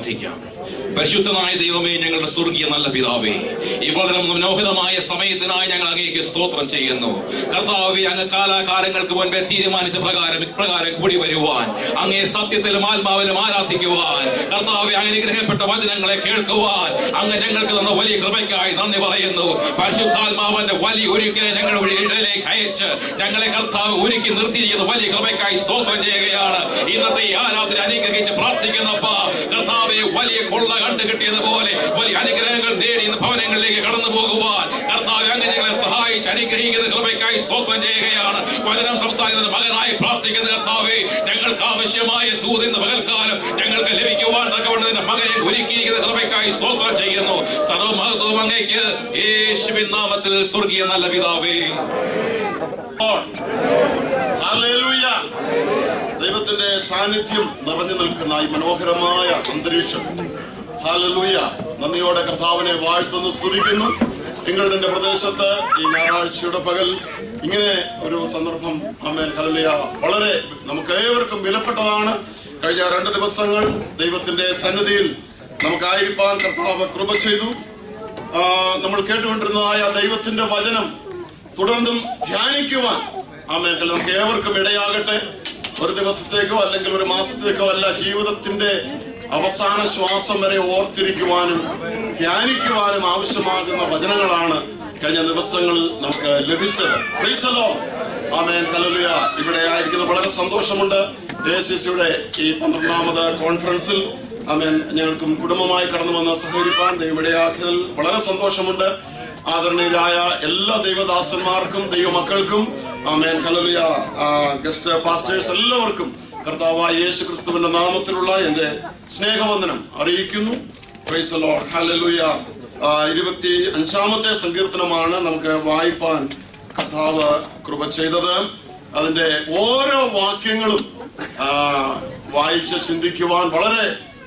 Speaker 6: പ്രാർത്ഥിക്കാം പരിശുദ്ധനായ ദൈവമേ ഞങ്ങളുടെ സ്വർഗീയ നല്ല പിതാവേ ഈ വളരെ മനോഹരമായ സമയത്തിനായി ഞങ്ങൾ അങ്ങേക്ക് സ്തോത്രം ചെയ്യുന്നു കർത്താവെ അങ്ങ് കാലാകാലങ്ങൾക്ക് മുൻപേ തീരുമാനിച്ച പ്രകാരം ഇപ്രകാരം കൂടി വരുവാൻ അങ്ങേ സത്യത്തിലും ആത്മാവിലും ആരാധിക്കുവാൻ കർത്താവെ അങ്ങനെ ഗ്രഹപ്പെട്ട വചനങ്ങളെ കേൾക്കുവാൻ അങ്ങ് ഞങ്ങൾക്ക് തന്ന വലിയ കൃപയ്ക്കായി നന്ദി പറയുന്നു പരിശുദ്ധാത്മാവന്റെ വലിയ ഒരുക്കിനെ ഞങ്ങളുടെ ഇടയിലേക്ക് അയച്ച് ഞങ്ങളെ കർത്താവ് ഒരുക്കി നിർത്തിയിരിക്കുന്ന വലിയ കൃപയ്ക്കായി സ്തോത്രം ചെയ്യുകയാണ് ഇന്നത്തെ ഈ ആരാധന അനുഗ്രഹിച്ച് പ്രാർത്ഥിക്കുന്നപ്പ കർത്താവെ വലിയ കൊള്ള കണ്ടു കിട്ടിയതുപോലെ വലിയ അനുഗ്രഹങ്ങൾ നേടി ഇന്ന് ഭവനങ്ങളിലേക്ക് കടന്നു പോകുവാൻ കർത്താവ് അങ്ങ് ഞങ്ങളെ സഹായിച്ച് അനുഗ്രഹിക്കുന്ന കൃപയ്ക്കായി സ്തോത്രം ചെയ്യുകയാണ് വചനം സംസാരിക്കുന്ന മകനായി പ്രാർത്ഥിക്കുന്ന കർത്താവെ ഞങ്ങൾക്ക് ആവശ്യമായ തൂത് ഇന്ന് പകൽക്കാലം ഞങ്ങൾക്ക് ലഭിക്കുവാൻ തക്കവണ്ണ മകനെ ഒരുക്കിയിരിക്കുന്ന കൃപയ്ക്കായി സ്തോത്രം ചെയ്യുന്നു സർവമഹത്വം അങ്ങേക്ക് യേശുവിൻ നാമത്തിൽ സ്വർഗീയ നല്ല പിതാവേ
Speaker 5: ഹല്ലേലൂയ. ദൈവത്തിന്റെ സാന്നിധ്യം നിറഞ്ഞു നിൽക്കുന്ന ഈ മനോഹരമായ അന്തരീക്ഷം ഹാലലൂയ നന്ദിയോടെ കർത്താവിനെ വാഴ്ത്തുന്നു സ്തുതിക്കുന്നു നിങ്ങളുടെ പ്രദേശത്ത് ഈ ഞായറാഴ്ചയുടെ പകൽ ഇങ്ങനെ ഒരു സന്ദർഭം അമ്മേൻ ഹലലിയ വളരെ നമുക്ക് ഏവർക്കും വിലപ്പെട്ടതാണ് കഴിഞ്ഞ രണ്ട് ദിവസങ്ങൾ ദൈവത്തിന്റെ സന്നിധിയിൽ നമുക്കായിരിക്കാൻ കർത്താവ് കൃപ ചെയ്തു ആ, നമ്മൾ കേട്ടുകൊണ്ടിരുന്നതായ ദൈവത്തിന്റെ വചനം തുടർന്നും ധ്യാനിക്കുവാൻ ആമേൻ നമുക്ക് ഏവർക്കും ഇടയാകട്ടെ ഒരു ദിവസത്തേക്കോ അല്ലെങ്കിൽ ഒരു മാസത്തേക്കോ അല്ല ജീവിതത്തിന്റെ അവസാന ശ്വാസം വരെ ഓർത്തിരിക്കുവാനും ധ്യാനിക്കുവാനും ആവശ്യമാകുന്ന വചനങ്ങളാണ് കഴിഞ്ഞ ദിവസങ്ങളിൽ നമുക്ക് ലഭിച്ചത് Praise the Lord. ആമേൻ ഹല്ലേലൂയ ഇവിടെ ആയിരിക്കുന്നത് വളരെ സന്തോഷമുണ്ട് എ സി സിയുടെ ഈ പന്ത്രണ്ടാമത് കോൺഫറൻസിൽ ആമേൻ ഞങ്ങൾക്കും കുടുംബമായി കടന്നു വന്ന സഹകരിപ്പാൻ ദൈവമിടയാക്കിയതിൽ വളരെ സന്തോഷമുണ്ട് ആദരണീയരായ എല്ലാ ദൈവദാസന്മാർക്കും ദൈവമക്കൾക്കും ആമേൻ ഹല്ലേലൂയ ആ, ഗസ്റ്റ് പാസ്റ്റേഴ്സ് എല്ലാവർക്കും കർത്താവായ യേശു ക്രിസ്തുവിന്റെ നാമത്തിലുള്ള എന്റെ സ്നേഹവന്ദനം അറിയിക്കുന്നു പ്രൈസ് ദി ലോർഡ് ഹല്ലേലൂയ ആ, ഇരുപത്തി അഞ്ചാമത്തെ സങ്കീർത്തനമാണ് നമുക്ക് വായിപ്പാൻ കർത്താവ് കൃപ ചെയ്തത് അതിന്റെ ഓരോ വാക്യങ്ങളും ആ, വായിച്ച് ചിന്തിക്കുവാൻ വളരെ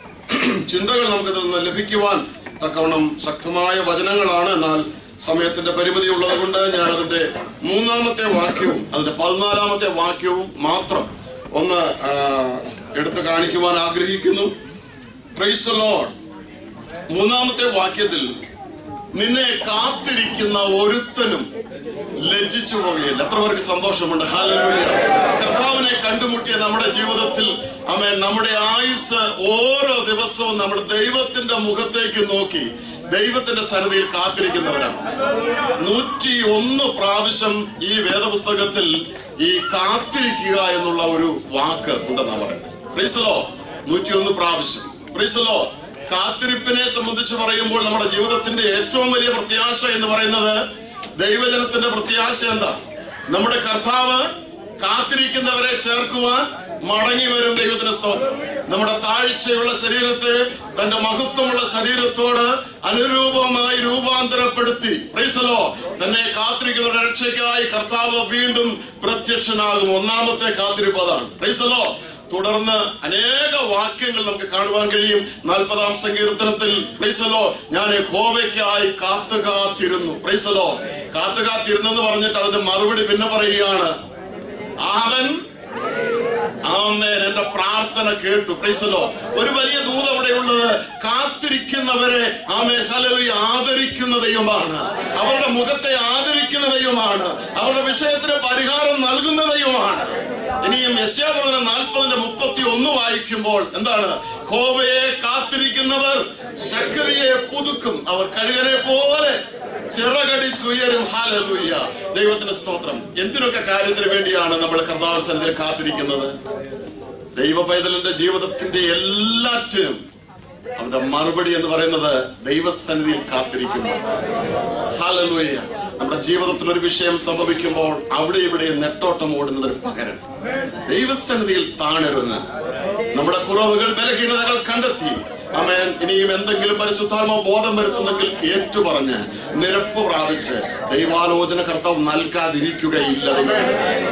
Speaker 5: ചിന്തകൾ നമുക്കിതിൽ നിന്ന് ലഭിക്കുവാൻ തക്കവണ്ണം ശക്തമായ വചനങ്ങളാണ് എന്നാൽ സമയത്തിന്റെ പരിമിതി ഉള്ളത് കൊണ്ട് ഞാൻ അതിന്റെ മൂന്നാമത്തെ വാക്യവും അതിന്റെ പതിനാലാമത്തെ വാക്യവും മാത്രം ഒന്ന് ആ, എടുത്തു കാണിക്കുവാൻ ആഗ്രഹിക്കുന്നു പ്രൈസ് ദി ലോർഡ് മൂന്നാമത്തെ വാക്യത്തിൽ നിന്നെ കാത്തിരിക്കുന്ന ഒരുത്തനും ലജ്ജിച്ചു പോവുകയില്ല എത്ര പേർക്ക് സന്തോഷമുണ്ട് ഹാലലൂയ കർത്താവിനെ കണ്ടുമുട്ടിയ നമ്മുടെ ജീവിതത്തിൽ അമേ നമ്മുടെ ആയുസ് ഓരോ ദിവസവും നമ്മൾ ദൈവത്തിന്റെ മുഖത്തേക്ക് നോക്കി ദൈവത്തിന്റെ സന്നിധിയിൽ കാത്തിരിക്കുന്നവരാണ് നൂറ്റി ഒന്ന് പ്രാവശ്യം ഈ വേദപുസ്തകത്തിൽ ഈ കാത്തിരിക്കുക എന്നുള്ള ഒരു വാക്ക് ഉണ്ടെന്നാ പറയുന്നത് പ്രീസലോ നൂറ്റിയൊന്ന് പ്രാവശ്യം പ്രീസലോ കാത്തിരിപ്പിനെ സംബന്ധിച്ച് പറയുമ്പോൾ നമ്മുടെ ജീവിതത്തിന്റെ ഏറ്റവും വലിയ പ്രത്യാശ എന്ന് പറയുന്നത് ദൈവജനത്തിന്റെ പ്രത്യാശ എന്താ നമ്മുടെ കർത്താവ് കാത്തിരിക്കുന്നവരെ ചേർക്കുവാൻ മടങ്ങി വരും ദൈവത്തിന് സ്തോത്രം നമ്മുടെ താഴ്ചയുള്ള ശരീരത്തെ തന്റെ മഹത്വമുള്ള ശരീരത്തോട് അനുരൂപമായി രൂപാന്തരപ്പെടുത്തി പ്രൈസലോ തന്നെ കാത്തിരിക്കുന്നവരുടെ രക്ഷയ്ക്കായി കർത്താവ് വീണ്ടും പ്രത്യക്ഷനാകും ഒന്നാമത്തെ കാത്തിരിപ്പ് അതാണ് പ്രൈസലോ തുടർന്ന് അനേക വാക്യങ്ങൾ നമുക്ക് കാണുവാൻ കഴിയും നാൽപ്പതാം സങ്കീർത്തനത്തിൽ പ്രൈസലോ ഞാൻ ഹോവയ്ക്കായി കാത്തു കാത്തിരുന്നു പ്രൈസലോ കാത്തു കാത്തിരുന്നെന്ന് പറഞ്ഞിട്ട് അതിന്റെ മറുപടി പിന്നെ പറയുകയാണ് അവൻ ആമേൻ എന്റെ പ്രാർത്ഥന കേട്ടു പ്രൈസലോ ഒരു വലിയ ദൂത് അവിടെയുള്ളത് കാത്തിരിക്കുന്നവരെ ആമേൻ ഹലവി ആദരിക്കുന്ന ദൈവമാണ് അവരുടെ മുഖത്തെ ആദരിക്കുന്ന ദൈവമാണ് അവരുടെ വിഷയത്തിന് പരിഹാരം നൽകുന്ന ദൈവമാണ് ഇനിയും യശ്യാപുരന് നാൽപ്പതിന്റെ മുപ്പത്തി ഒന്ന് വായിക്കുമ്പോൾ എന്താണ് ഹോവയെ കാത്തിരിക്കുന്നവർ ശക്തിയെ പുതുക്കും അവർ കഴുകനെ പോലെ ചിറകടിച്ചുയരും ഹാലലൂയ ദൈവത്തിന്റെ സ്തോത്രം എന്തിനൊക്കെ കാര്യത്തിന് വേണ്ടിയാണ് നമ്മൾ കർത്താവ് സന്നിധിയിൽ കാത്തിരിക്കുന്നത് ദൈവ പൈതലിന്റെ ജീവിതത്തിന്റെ എല്ലാറ്റിനും അവന്റെ മറുപടി എന്ന് പറയുന്നത് ദൈവസന്നിധിയിൽ കാത്തിരിക്കുന്നു ഹാലലൂയ നമ്മുടെ ജീവിതത്തിൽ ഒരു വിഷയം സംഭവിക്കുമ്പോൾ അവിടെ ഇവിടെ നെട്ടോട്ടം ഓടുന്നതിന് പകരം ദൈവസന്നിധിയിൽ താണിരുന്ന് നമ്മുടെ കുറവുകൾ ബലഹീനതകൾ കണ്ടെത്തി അമേൻ ഇനിയും എന്തെങ്കിലും പരിശുദ്ധാത്മ ബോധം വരുത്തുന്നെങ്കിൽ ഏറ്റുപറഞ്ഞ് നിരപ്പ് പ്രാപിച്ച് ദൈവാലോചന കർത്താവ് നൽകാതിരിക്കുകയില്ല ദൈവത്തിന്റെ സ്നേഹം.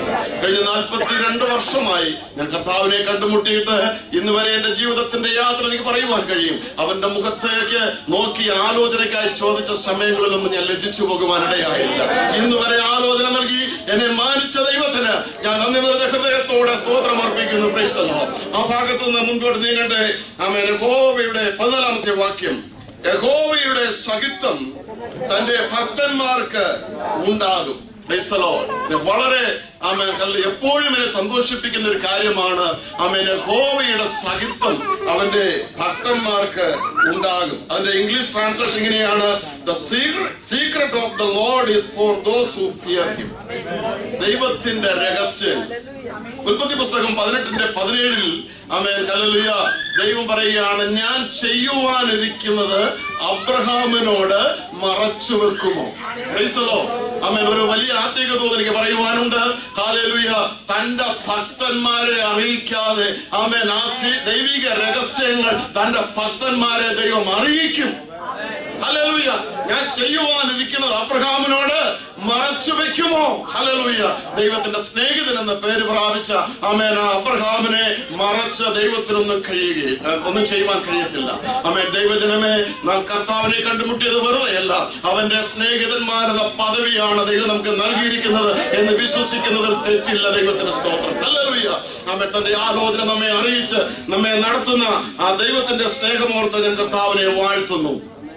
Speaker 5: കഴിഞ്ഞ നാൽപ്പത്തിരണ്ട് വർഷമായി ഞാൻ കർത്താവിനെ കണ്ടുമുട്ടിയിട്ട് ഇന്ന് വരെ എന്റെ ജീവിതത്തിന്റെ യാത്ര എനിക്ക് പറയുവാൻ കഴിയും അവന്റെ മുഖത്തേക്ക് നോക്കി ആലോചനയ്ക്കായി ചോദിച്ച സമയങ്ങളിലൊന്നും ഞാൻ ലജ്ജിച്ചു പോകുവാനിടയായില്ല ഇന്ന് വരെ ആലോചന നൽകി എന്നെ മാനിച്ച ദൈവത്തിന് ഞാൻ നന്ദി നിറഞ്ഞ ഹൃദയത്തോടെ സ്തോത്രം അർപ്പിക്കുന്നു Praise the Lord. ആ ഭാഗത്ത് നിന്ന് മുൻപോട്ട് നീങ്ങണ്ടേ ആമേൻ യഹോവയുടെ പതിനാലാമത്തെ വാക്യം യഹോവയുടെ സഹിത്വം തന്റെ ഭക്തന്മാർക്ക് ഉണ്ടാകും Praise the Lord. വളരെ ആമേൻ കല്ല് എപ്പോഴും എന്നെ സന്തോഷിപ്പിക്കുന്ന ഒരു കാര്യമാണ് ആമേൻ യഹോവയുടെ സഹിത്വം അവന്റെ ഭക്തന്മാർക്ക് ഉണ്ടാകും അതിന്റെ ഇംഗ്ലീഷ് ട്രാൻസ്ലേഷൻ ഇങ്ങനെയാണ് the secret of the Lord is for those who fear him ദൈവത്തിന്റെ രഹസ്യം ഉൽപ്പത്തി പുസ്തകം പതിനെട്ടിന്റെ പതിനേഴിൽ ആമേൻ ഹല്ലേലൂയ ദൈവം പറയുകയാണ് ഞാൻ ചെയ്യുവാനിരിക്കുന്നത് അബ്രഹാമിനോട് മറച്ചു വെക്കുമോ ക്രൈസ്തലോ ആമേൻ ഒരു വലിയ ആത്മീയത എനിക്ക് പറയുവാനുണ്ട് ഹാലേലുയ തന്റെ ഭക്തന്മാരെ അറിയിക്കാതെ ആമേൻ ആ സി- ദൈവിക രഹസ്യങ്ങൾ തന്റെ ഭക്തന്മാരെ ദൈവം അറിയിക്കും ഹലലൂയ ഞാൻ ചെയ്യുവാനിരിക്കുന്നത് അബ്രഹാമിനോട് മറച്ചു വെക്കുമോ ഹലലൂയ ദൈവത്തിന്റെ സ്നേഹിതൻ എന്ന പേര് പ്രാപിച്ച അമേൻ ആ അബ്രഹാമിനെ മറച്ച ദൈവത്തിനൊന്നും കഴിയുകയില്ല ഒന്നും ചെയ്യുവാൻ കഴിയത്തില്ല അമേൻ ദൈവജനമേ നാം കർത്താവിനെ കണ്ടുമുട്ടിയത് വെറുതെയല്ല അവന്റെ സ്നേഹിതന്മാരെന്ന പദവിയാണ് ദൈവം നമുക്ക് നൽകിയിരിക്കുന്നത് എന്ന് വിശ്വസിക്കുന്നതിൽ തെറ്റില്ല ദൈവത്തിന്റെ സ്തോത്രം ഹല്ലേലൂയ അമേൻ തന്റെ ആലോചന നമ്മെ അറിയിച്ച് നമ്മെ നടത്തുന്ന ആ ദൈവത്തിന്റെ സ്നേഹമോർത്ത് ഞാൻ കർത്താവിനെ വാഴ്ത്തുന്നു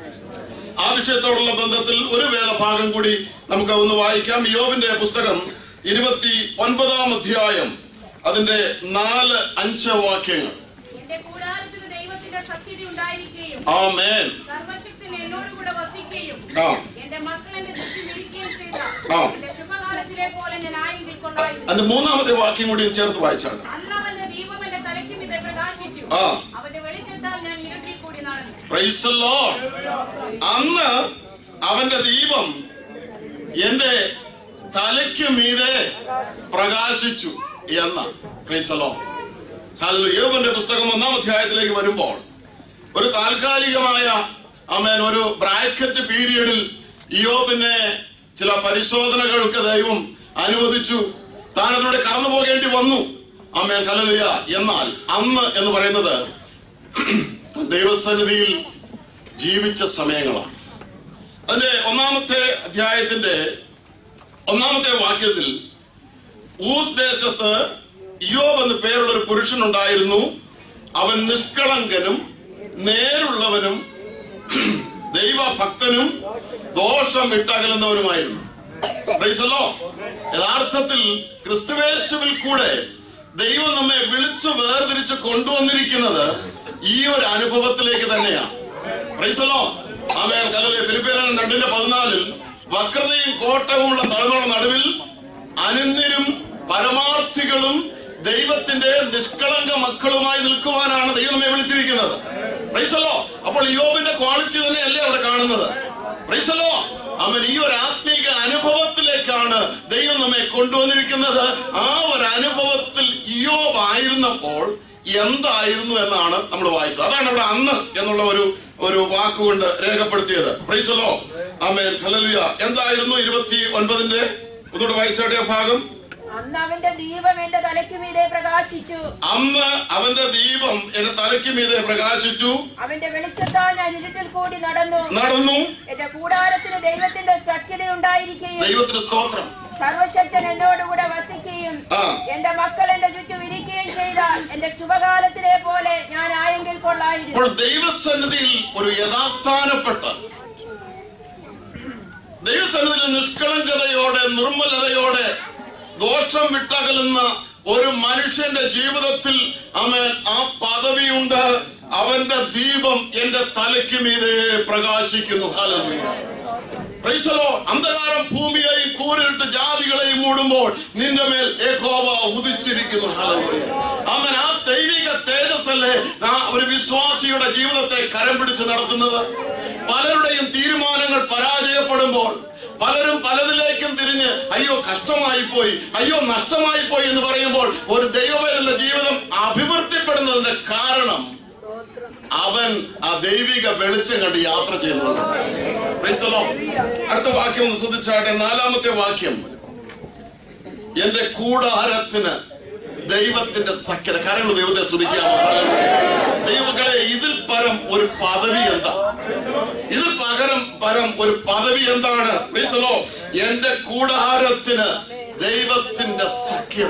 Speaker 5: ആ വിഷയത്തോടുള്ള ബന്ധത്തിൽ ഒരു വേദഭാഗം കൂടി നമുക്ക് ഒന്ന് വായിക്കാം യോബിന്റെ പുസ്തകം ഇരുപത്തി ഒൻപതാം അധ്യായം അതിന്റെ നാല് അഞ്ച് വാക്യങ്ങൾ
Speaker 7: എന്റെ കൂടാരത്തിന് ദൈവത്തിന്റെ സത്യത ഉണ്ടായിരിക്കുകയും
Speaker 5: ആ മേൻ
Speaker 7: സർവശക്തൻ എന്നോടുകൂടെ വസിക്കുകയും
Speaker 5: ആ
Speaker 7: എന്റെ മക്കൾ എന്നെ ചുറ്റും ഇരിക്കുകയും ചെയ്ത
Speaker 5: ആ.
Speaker 7: എന്റെ ശുഭകാലത്തിലെ പോലെ ഞാൻ ആയെങ്കിൽ കൊള്ളായിരുന്നു
Speaker 5: അതിന്റെ മൂന്നാമത്തെ വാക്യം കൂടി ചേർത്ത് വായിച്ചാണ്
Speaker 7: അന്ന് അവന്റെ ദീപം എന്റെ തലയ്ക്കും ഇത് പ്രകാശിച്ചു
Speaker 5: ആ.
Speaker 7: അവന്റെ വെളിച്ചത്താൽ ഞാൻ ഇരുട്ടിൽ കൂടി നടന്നു
Speaker 5: Praise the Lord. അന്ന് അവന്റെ ദീപം എന്റെ തലയ്ക്ക് മീതെ പ്രകാശിച്ചു എന്ന ക്രൈസ്തലോ യോബിന്റെ പുസ്തകം ഒന്നാം അധ്യായത്തിലേക്ക് വരുമ്പോൾ ഒരു താൽക്കാലികമായ അമേൻ ഒരു ബ്രാക്കറ്റ് പീരിയഡിൽ യോബിനെ ചില പരിശോധനകൾക്ക് ദൈവം അനുവദിച്ചു താൻ അതിലൂടെ കടന്നു പോകേണ്ടി വന്നു അമേൻ കലലുയ എന്നാൽ അന്ന് എന്ന് പറയുന്നത് ദൈവസന്നിധിയിൽ ജീവിച്ച സമയങ്ങളാണ് അതിന്റെ ഒന്നാമത്തെ അധ്യായത്തിന്റെ ഒന്നാമത്തെ വാക്യത്തിൽ ഊസ് ദേശത്ത് ഇയോബ് എന്ന് പേരുള്ള ഒരു പുരുഷൻ ഉണ്ടായിരുന്നു അവൻ നിഷ്കളങ്കനും നേരുള്ളവനും ദൈവഭക്തനും ദോഷം വിട്ടകലുന്നവനുമായിരുന്നു Praise the Lord. യഥാർത്ഥത്തിൽ ക്രിസ്തുവേശുവിൽ കൂടെ ദൈവം നമ്മെ വിളിച്ചു വേർതിരിച്ച് കൊണ്ടുവന്നിരിക്കുന്നത് ഈ ഒരു അനുഭവത്തിലേക്ക് തന്നെയാണ് Praise the Lord. ആമേൻ കലലെ ഫിലിപ്പിയൻ രണ്ടിന്റെ പതിനാലിൽ വക്രതയും കോട്ടവുമുള്ള തലമുറ നടുവിൽ അനന്യരും പരമാർത്ഥികളും ദൈവത്തിന്റെ നിഷ്കളങ്ക മക്കളുമായി നിൽക്കുവാനാണ് ദൈവം നമ്മെ വിളിച്ചിരിക്കുന്നത് പ്രൈസലോ അപ്പോൾ യോബിന്റെ ക്വാളിറ്റി തന്നെയല്ലേ അവിടെ കാണുന്നത് പ്രൈസലോ അവൻ ഈ ഒരു ആത്മീക അനുഭവത്തിലേക്കാണ് ദൈവം നമ്മെ കൊണ്ടുവന്നിരിക്കുന്നത് ആ ഒരു അനുഭവത്തിൽ ഇയോബ് ആയിരുന്നപ്പോൾ എന്തായിരുന്നു എന്നാണ് നമ്മൾ വായിച്ചത് അതാണ് ഇവിടെ അന്ന് എന്നുള്ള ഒരു ഒരു വാക്കുകൊണ്ട് രേഖപ്പെടുത്തിയത് പ്രൈസലോ ആമേൻ ഹല്ലേലൂയ എന്തായിരുന്നു ഇരുപത്തി ഒൻപതിന്റെ ഒന്നുകൂടെ വായിച്ചാട്ടെ ആ ഭാഗം
Speaker 7: അന്ന് അവന്റെ ദീപം എന്റെ തലയ്ക്ക് മീതെ പ്രകാശിച്ചു
Speaker 5: അന്ന് അവന്റെ ദീപം എന്റെ തലയ്ക്ക് മീതെ പ്രകാശിച്ചു
Speaker 7: അവന്റെ വെളിച്ചത്താൽ ഞാൻ ഇരുട്ടിൽ കൂടി നടന്നു
Speaker 5: നടന്നു
Speaker 7: എന്റെ കൂടാരത്തിന് ദൈവത്തിന്റെ സഖ്യത ഉണ്ടായിരിക്കുകയും
Speaker 5: ദൈവത്തിന് സ്തോത്രം
Speaker 7: സർവശക്തൻ എന്നോടുകൂടെ വസിക്കുകയും
Speaker 5: ആ.
Speaker 7: എന്റെ മക്കൾ എന്റെ ചുറ്റും ഇരിക്കുകയും ചെയ്ത എന്റെ ശുഭകാലത്തിലെ പോലെ ഞാൻ ആയെങ്കിൽ കൊള്ളായിരുന്നു
Speaker 5: അപ്പോൾ ദൈവസന്നിധിയിൽ ഒരു യഥാസ്ഥാനപ്പെട്ട ദൈവസന്നിധിയിൽ നിഷ്കളങ്കതയോടെ നിർമ്മലതയോടെ ദോഷം വിട്ടകലുന്ന ഒരു മനുഷ്യന്റെ ജീവിതത്തിൽ അവൻ ആ പദവിയുണ്ട് അവന്റെ ദീപം എന്റെ തലയ്ക്ക് മീതെ പ്രകാശിക്കുന്നു ഹല്ലേലൂയ പ്രൈസലോ അന്ധകാരം ഭൂമിയെയും കൂരിട്ട് ജാതികളെയും മൂടുമ്പോൾ നിന്റെ മേൽ ഏകോവ ഉദിച്ചിരിക്കുന്നു ഹല്ലേലൂയ അവൻ ആ ദൈവിക തേജസ്സല്ലേ ആ ഒരു വിശ്വാസിയുടെ ജീവിതത്തെ കരം പിടിച്ച് നടത്തുന്നത് പലരുടെയും തീരുമാനങ്ങൾ പരാജയപ്പെടുമ്പോൾ പലരും പലതിലേക്കും തിരിഞ്ഞ് അയ്യോ കഷ്ടമായി പോയി അയ്യോ നഷ്ടമായി പോയി എന്ന് പറയുമ്പോൾ ഒരു ദൈവവേദന്റെ ജീവിതം അഭിവൃദ്ധിപ്പെടുന്നതിന്റെ കാരണം അവൻ ആ ദൈവിക വെളിച്ചം കണ്ട് യാത്ര ചെയ്യുന്നുണ്ട് Praise the Lord. അടുത്ത വാക്യം ഒന്ന് ശ്രദ്ധിച്ചാട്ടെ നാലാമത്തെ വാക്യം എന്റെ കൂടാരത്തിന് ദൈവത്തിന്റെ സഖ്യത കാരണം ദൈവത്തെ സ്തുതിക്കാമോ ദൈവങ്ങളെ ഇതിൽ പരം ഒരു പദവി എന്താ ഇതിൽ പകരം പരം ഒരു പദവി എന്താണ് Praise the Lord. എന്റെ കൂടാരത്തിന് ദൈവത്തിന്റെ സഖ്യത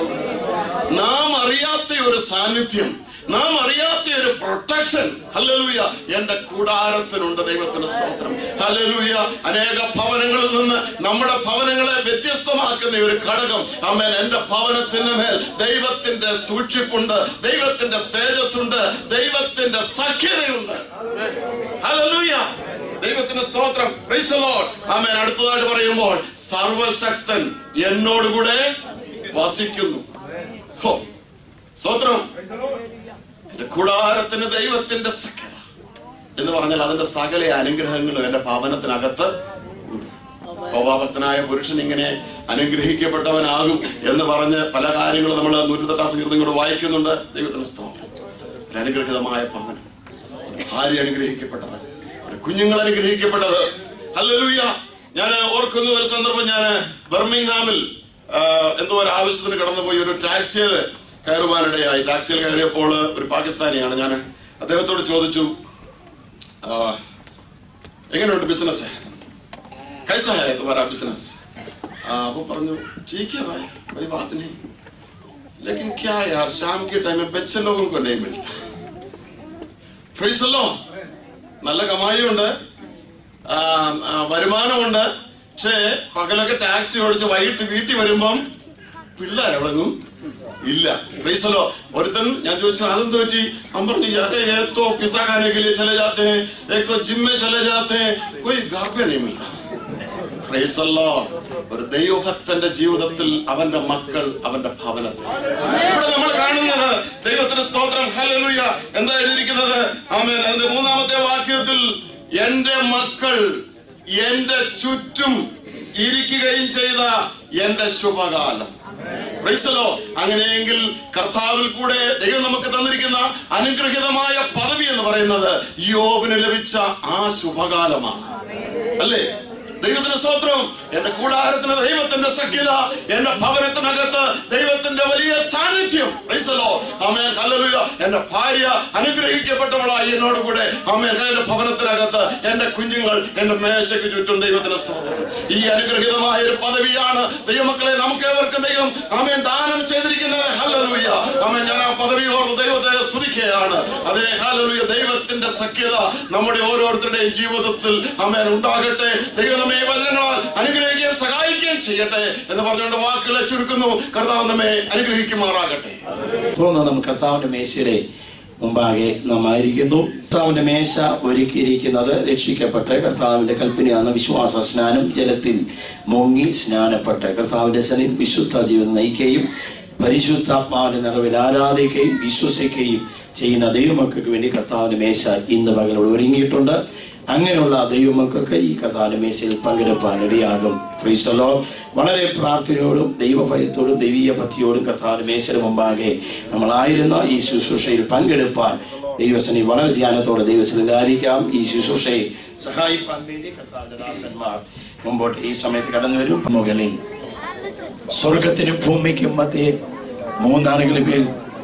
Speaker 5: നാം അറിയാത്ത ഒരു സാന്നിധ്യം നാം അറിയാത്ത ഒരു പ്രൊട്ടക്ഷൻ ഹല്ലേലൂയ എന്റെ കൂടാരത്തിനുണ്ട് ദൈവത്തിന് സ്തോത്രം ഹല്ലേലൂയ അനേക ഭവനങ്ങളിൽ നിന്ന് നമ്മുടെ ഭവനങ്ങളെ വ്യത്യസ്തമാക്കുന്ന ഒരു ഘടകം അമ്മൻ എന്റെ ഭവനത്തിന് മേൽ ദൈവത്തിന്റെ സൂക്ഷിപ്പുണ്ട് ദൈവത്തിന്റെ തേജസ്സുണ്ട് ദൈവത്തിന്റെ സഖ്യതയുണ്ട് ഹല്ലേലൂയ ദൈവത്തിന് സ്തോത്രം Praise the Lord. ആമേൻ അടുത്തതായിട്ട് പറയുമ്പോൾ സർവശക്തൻ എന്നോടുകൂടെ വസിക്കുന്നു ഹോ സ്തോത്രം എന്റെ കൂടാരത്തിന് ദൈവത്തിന്റെ സഖ്യത എന്ന് പറഞ്ഞാൽ അതിന്റെ സകല അനുഗ്രഹങ്ങളും എന്റെ ഭവനത്തിനകത്ത് ഉണ്ട്. കോപാഭക്തനായ പുരുഷൻ ഇങ്ങനെ അനുഗ്രഹിക്കപ്പെട്ടവനാകും എന്ന് പറഞ്ഞ് പല കാര്യങ്ങളും നമ്മൾ നൂറ്റിത്തെട്ടാം സംഗീതങ്ങൾ വായിക്കുന്നുണ്ട് ദൈവത്തിന് സ്തോത്രം ഒരു അനുഗ്രഹിതമായ ഭവനം ഭാര്യ അനുഗ്രഹിക്കപ്പെട്ടവൻ ഒരു കുഞ്ഞുങ്ങൾ അനുഗ്രഹിക്കപ്പെട്ടത് ഹല്ലേലൂയ ഞാൻ ഓർക്കുന്ന ഒരു സന്ദർഭം ഞാൻ ബർമിംഗ്ഹാമിൽ ആ, എന്തോ ഒരു ആവശ്യത്തിന് കടന്നുപോയി ഒരു ടാക്സിയിൽ കയറുവാനിടയായി ടാക്സിയിൽ കയറിയപ്പോൾ ഒരു പാകിസ്ഥാനിയാണ് ഞാൻ അദ്ദേഹത്തോട് ചോദിച്ചു ആ, എങ്ങനെയുണ്ട് ബിസിനസ് कैसा है तुम्हारा बिजनेस वो പറഞ്ഞു ठीक है भाई कोई बात नहीं लेकिन क्या यार शाम के टाइम में बच्चे लोगों को नहीं मिलता Praise the Lord. നല്ല കമായിയുണ്ട് ആ, ആ, വരുമാനമുണ്ട് പക്ഷേ പകലൊക്കെ ടാക്സി ഓടിച്ച് വൈകിട്ട് വീട്ടിൽ വരുമ്പം പിള്ളേർ എവിടെങ്ങും ഇല്ല ഫ്രീസലോ ഒരുത്തൻ ഞാൻ ചോദിച്ചു അതെന്ത് പറ്റി അവൻ പറഞ്ഞു "यार, ये तो पिज्जा खाने के लिए चले जाते हैं एक तो जिम में चले जाते हैं कोई घर पे नहीं मिलता Praise the Lord. ഒരു ദൈവഭക്തന്റെ ജീവിതത്തിൽ അവന്റെ മക്കൾ അവന്റെ ഭവനത്തിൽ ഇവിടെ നമ്മൾ കാണുന്നത് ദൈവത്തിന്റെ സ്തോത്രം ഹല്ലേലൂയ എന്താ എഴുതിയിരിക്കുന്നത് ആമേൻ അതിന്റെ മൂന്നാമത്തെ വാക്യത്തിൽ എന്റെ മക്കൾ എന്റെ ചുറ്റും ഇരിക്കുകയും ചെയ്ത എന്റെ ശുഭകാലം Praise the Lord. അങ്ങനെയെങ്കിൽ കർത്താവിൽ കൂടെ ദൈവം നമുക്ക് തന്നിരിക്കുന്ന അനുഗ്രഹീതമായ പദവി എന്ന് പറയുന്നത് യോബിന് ലഭിച്ച ആ ശുഭകാലമാണ് അല്ലേ ദൈവത്തിന്റെ സ്തോത്രം എന്റെ കൂടാരത്തിന് ദൈവത്തിന്റെ സഖ്യത എന്റെ ഭവനത്തിനകത്ത് ദൈവത്തിന്റെ വലിയ സാന്നിധ്യം Praise the Lord. ആമേൻ ഹല്ലേലൂയ എന്റെ ഭാര്യ അനുഗ്രഹിക്കപ്പെട്ടവളായി എന്നോട് കൂടെ ആമേൻ എന്റെ ഭവനത്തിനകത്ത് എന്റെ കുഞ്ഞുങ്ങൾ എന്റെ മേശയ്ക്ക് ചുറ്റും ദൈവത്തിന്റെ സ്തോത്രം ഈ അനുഗ്രഹീതമായ ഒരു പദവിയാണ് ദൈവമക്കളെ നമുക്ക് ഏവർക്കും ദൈവം ആമേൻ ദാനം ചെയ്തിരിക്കുന്നത് ഹല്ലേലൂയ ആമേൻ ഞാൻ ആ പദവി ഓർത്ത് ദൈവത്തെ സ്തുതിക്കുകയാണ് അതേ ഹല്ലേലൂയ ദൈവത്തിന്റെ സഖ്യത നമ്മുടെ ഓരോരുത്തരുടെയും ജീവിതത്തിൽ ആമേൻ ഉണ്ടാകട്ടെ ദൈവം നമ്മെ ഈ വചനങ്ങളാൽ അനുഗ്രഹിക്കുകയും സഹായിക്കുകയും ചെയ്യട്ടെ എന്ന് പറഞ്ഞുകൊണ്ട് വാക്കുകളെ ചുരുക്കുന്നു കർത്താവ് നമ്മെ അനുഗ്രഹിക്കുമാറാകട്ടെ
Speaker 4: തുടർന്ന് നമുക്ക് കർത്താവിന്റെ മേശയുടെ മുമ്പാകെ നാം ആയിരിക്കുന്നു കർത്താവിന്റെ മേശ ഒരുക്കിയിരിക്കുന്നത് രക്ഷിക്കപ്പെട്ട് കർത്താവിന്റെ കൽപ്പനയാണ് വിശ്വാസ സ്നാനം ജലത്തിൽ മുങ്ങി സ്നാനപ്പെട്ട് കർത്താവിന്റെ സന്നിധി വിശുദ്ധ ജീവിതം നയിക്കുകയും പരിശുദ്ധാത്മാവിന്റെ നിറവിൽ ആരാധിക്കുകയും വിശ്വസിക്കുകയും ചെയ്യുന്ന ദൈവമക്കൾക്ക് വേണ്ടി കർത്താവിന്റെ മേശ ഇന്ന് പകലോട് ഒരുങ്ങിയിട്ടുണ്ട് അങ്ങനെയുള്ള ദൈവമക്കൾക്ക് ഈ കർത്താവിന്റെ മേശയിൽ പങ്കെടുപ്പാൻ ഇടയാകും ക്രൈസ്തലോ വളരെ പ്രാർത്ഥനയോടും ദൈവഭയത്തോടും ദൈവീയ ഭക്തിയോടും കർത്താവിന്റെ മേശയുടെ മുമ്പാകെ നമ്മളായിരുന്ന ഈ ശുശ്രൂഷയിൽ പങ്കെടുപ്പാൻ ദൈവസനി വളരെ ധ്യാനത്തോടെ ദൈവസനിലായിരിക്കാം ഈ ശുശ്രൂഷയെ സഹായിപ്പാൻ വേണ്ടി കർത്താവിന്റെ ദാസന്മാർ മുമ്പോട്ട് ഈ സമയത്ത് കടന്നു വരും മുകളിൽ സ്വർഗത്തിനും ഭൂമിക്കും മധ്യേ മൂന്നാളുകളുമേൽ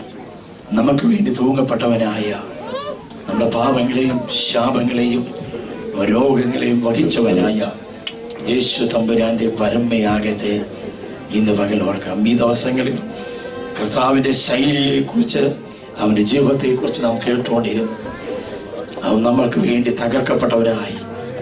Speaker 4: നമുക്ക് വേണ്ടി തൂങ്ങപ്പെട്ടവനായ നമ്മുടെ പാപങ്ങളെയും ശാപങ്ങളെയും രോഗങ്ങളെയും വഹിച്ചവനായ യേശു തമ്പുരാന്റെ പരമയാകത്തെ ഇന്ന് പകൽ ഓർക്കാം ഈ ദിവസങ്ങളിൽ കർത്താവിന്റെ ശൈലിയെ കുറിച്ച് അവന്റെ ജീവിതത്തെ കുറിച്ച് നാം കേട്ടുകൊണ്ടിരുന്നു അവൻ നമ്മൾക്ക് വേണ്ടി തകർക്കപ്പെട്ടവനായി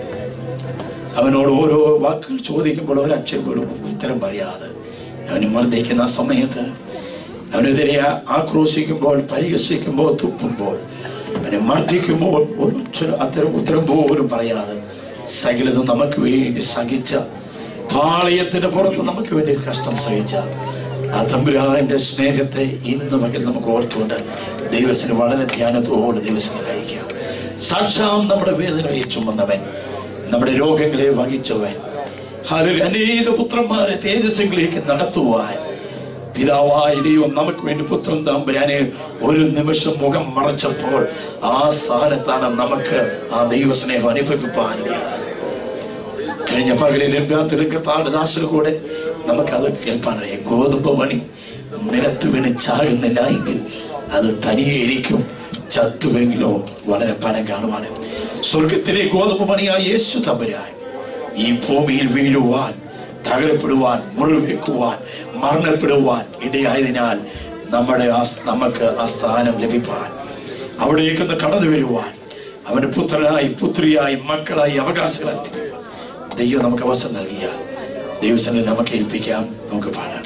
Speaker 4: അവനോട് ഓരോ വാക്കുകൾ ചോദിക്കുമ്പോൾ ഒരക്ഷരം പോലും ഉത്തരം പറയാതെ അവന് മർദ്ദിക്കുന്ന സമയത്ത് അവനെതിരെ ആ- ആക്രോശിക്കുമ്പോൾ പരിഹസിക്കുമ്പോൾ തുപ്പുമ്പോൾ അവനെ മർദ്ദിക്കുമ്പോൾ ഒരു ഉത്തരം- അത്തരം ഉത്തരം പോലും പറയാതെ സകലതും നമുക്ക് വേണ്ടി സഹിച്ച പാളയത്തിന്റെ പുറത്ത് നമുക്ക് വേണ്ടി കഷ്ടം സഹിച്ച ആ തമ്പുരാന്റെ സ്നേഹത്തെ ഇന്ന് മകൻ നമുക്ക് ഓർത്തുകൊണ്ട് ദൈവത്തിന് വളരെ ധ്യാനത്തോടെ ദൈവത്തിന് കഴിക്കാം സാക്ഷാം നമ്മുടെ വേദനയെ ചുമന്നവൻ നമ്മുടെ രോഗങ്ങളെ വഹിച്ചവൻ ഹല്ലേലൂയ. അനേക പുത്രന്മാരെ തേജസ്സങ്ങളിലേക്ക് നടത്തുവാൻ പിതാവായ ദൈവം നമുക്ക് വേണ്ടി പുത്രൻ തമ്പുരാനെ ഒരു നിമിഷം മുഖം മറച്ചപ്പോൾ ആ സ്ഥാനത്താണ് നമുക്ക് ആ ദൈവസ്നേഹം അനുഭവിപ്പാനിടയായത് കഴിഞ്ഞ പകലിലും രാത്രി കർത്താവിന്റെ ദാസന് കൂടെ നമുക്കത് കേൾപ്പാനിടയെ ഗോതമ്പ് മണി നിലത്ത് വീണ് ചാകുന്നില്ല എങ്കിൽ അത് തനിയെ ഇരിക്കും ചത്തുവെങ്കിലോ വളരെ ഫലം കാണുവാനും സ്വർഗത്തിലെ ഗോതമ്പ് മണിയായ യേശു തമ്പുരാൻ ഈ ഭൂമിയിൽ വീഴുവാൻ തകരപ്പെടുവാൻ മുറിവേക്കുവാൻ മരണപ്പെടുവാൻ ഇടയായതിനാൽ നമ്മുടെ ആ നമുക്ക് ആ സ്ഥാനം ലഭിപ്പാൻ അവിടേക്കൊന്ന് കടന്നു വരുവാൻ അവന്റെ പുത്രനായി പുത്രിയായി മക്കളായി അവകാശങ്ങളായി തീരുവാൻ ദൈവം നമുക്ക് അവസരം നൽകിയ ദൈവസനെ നമുക്ക് ഏൽപ്പിക്കാം നമുക്ക് പാടാം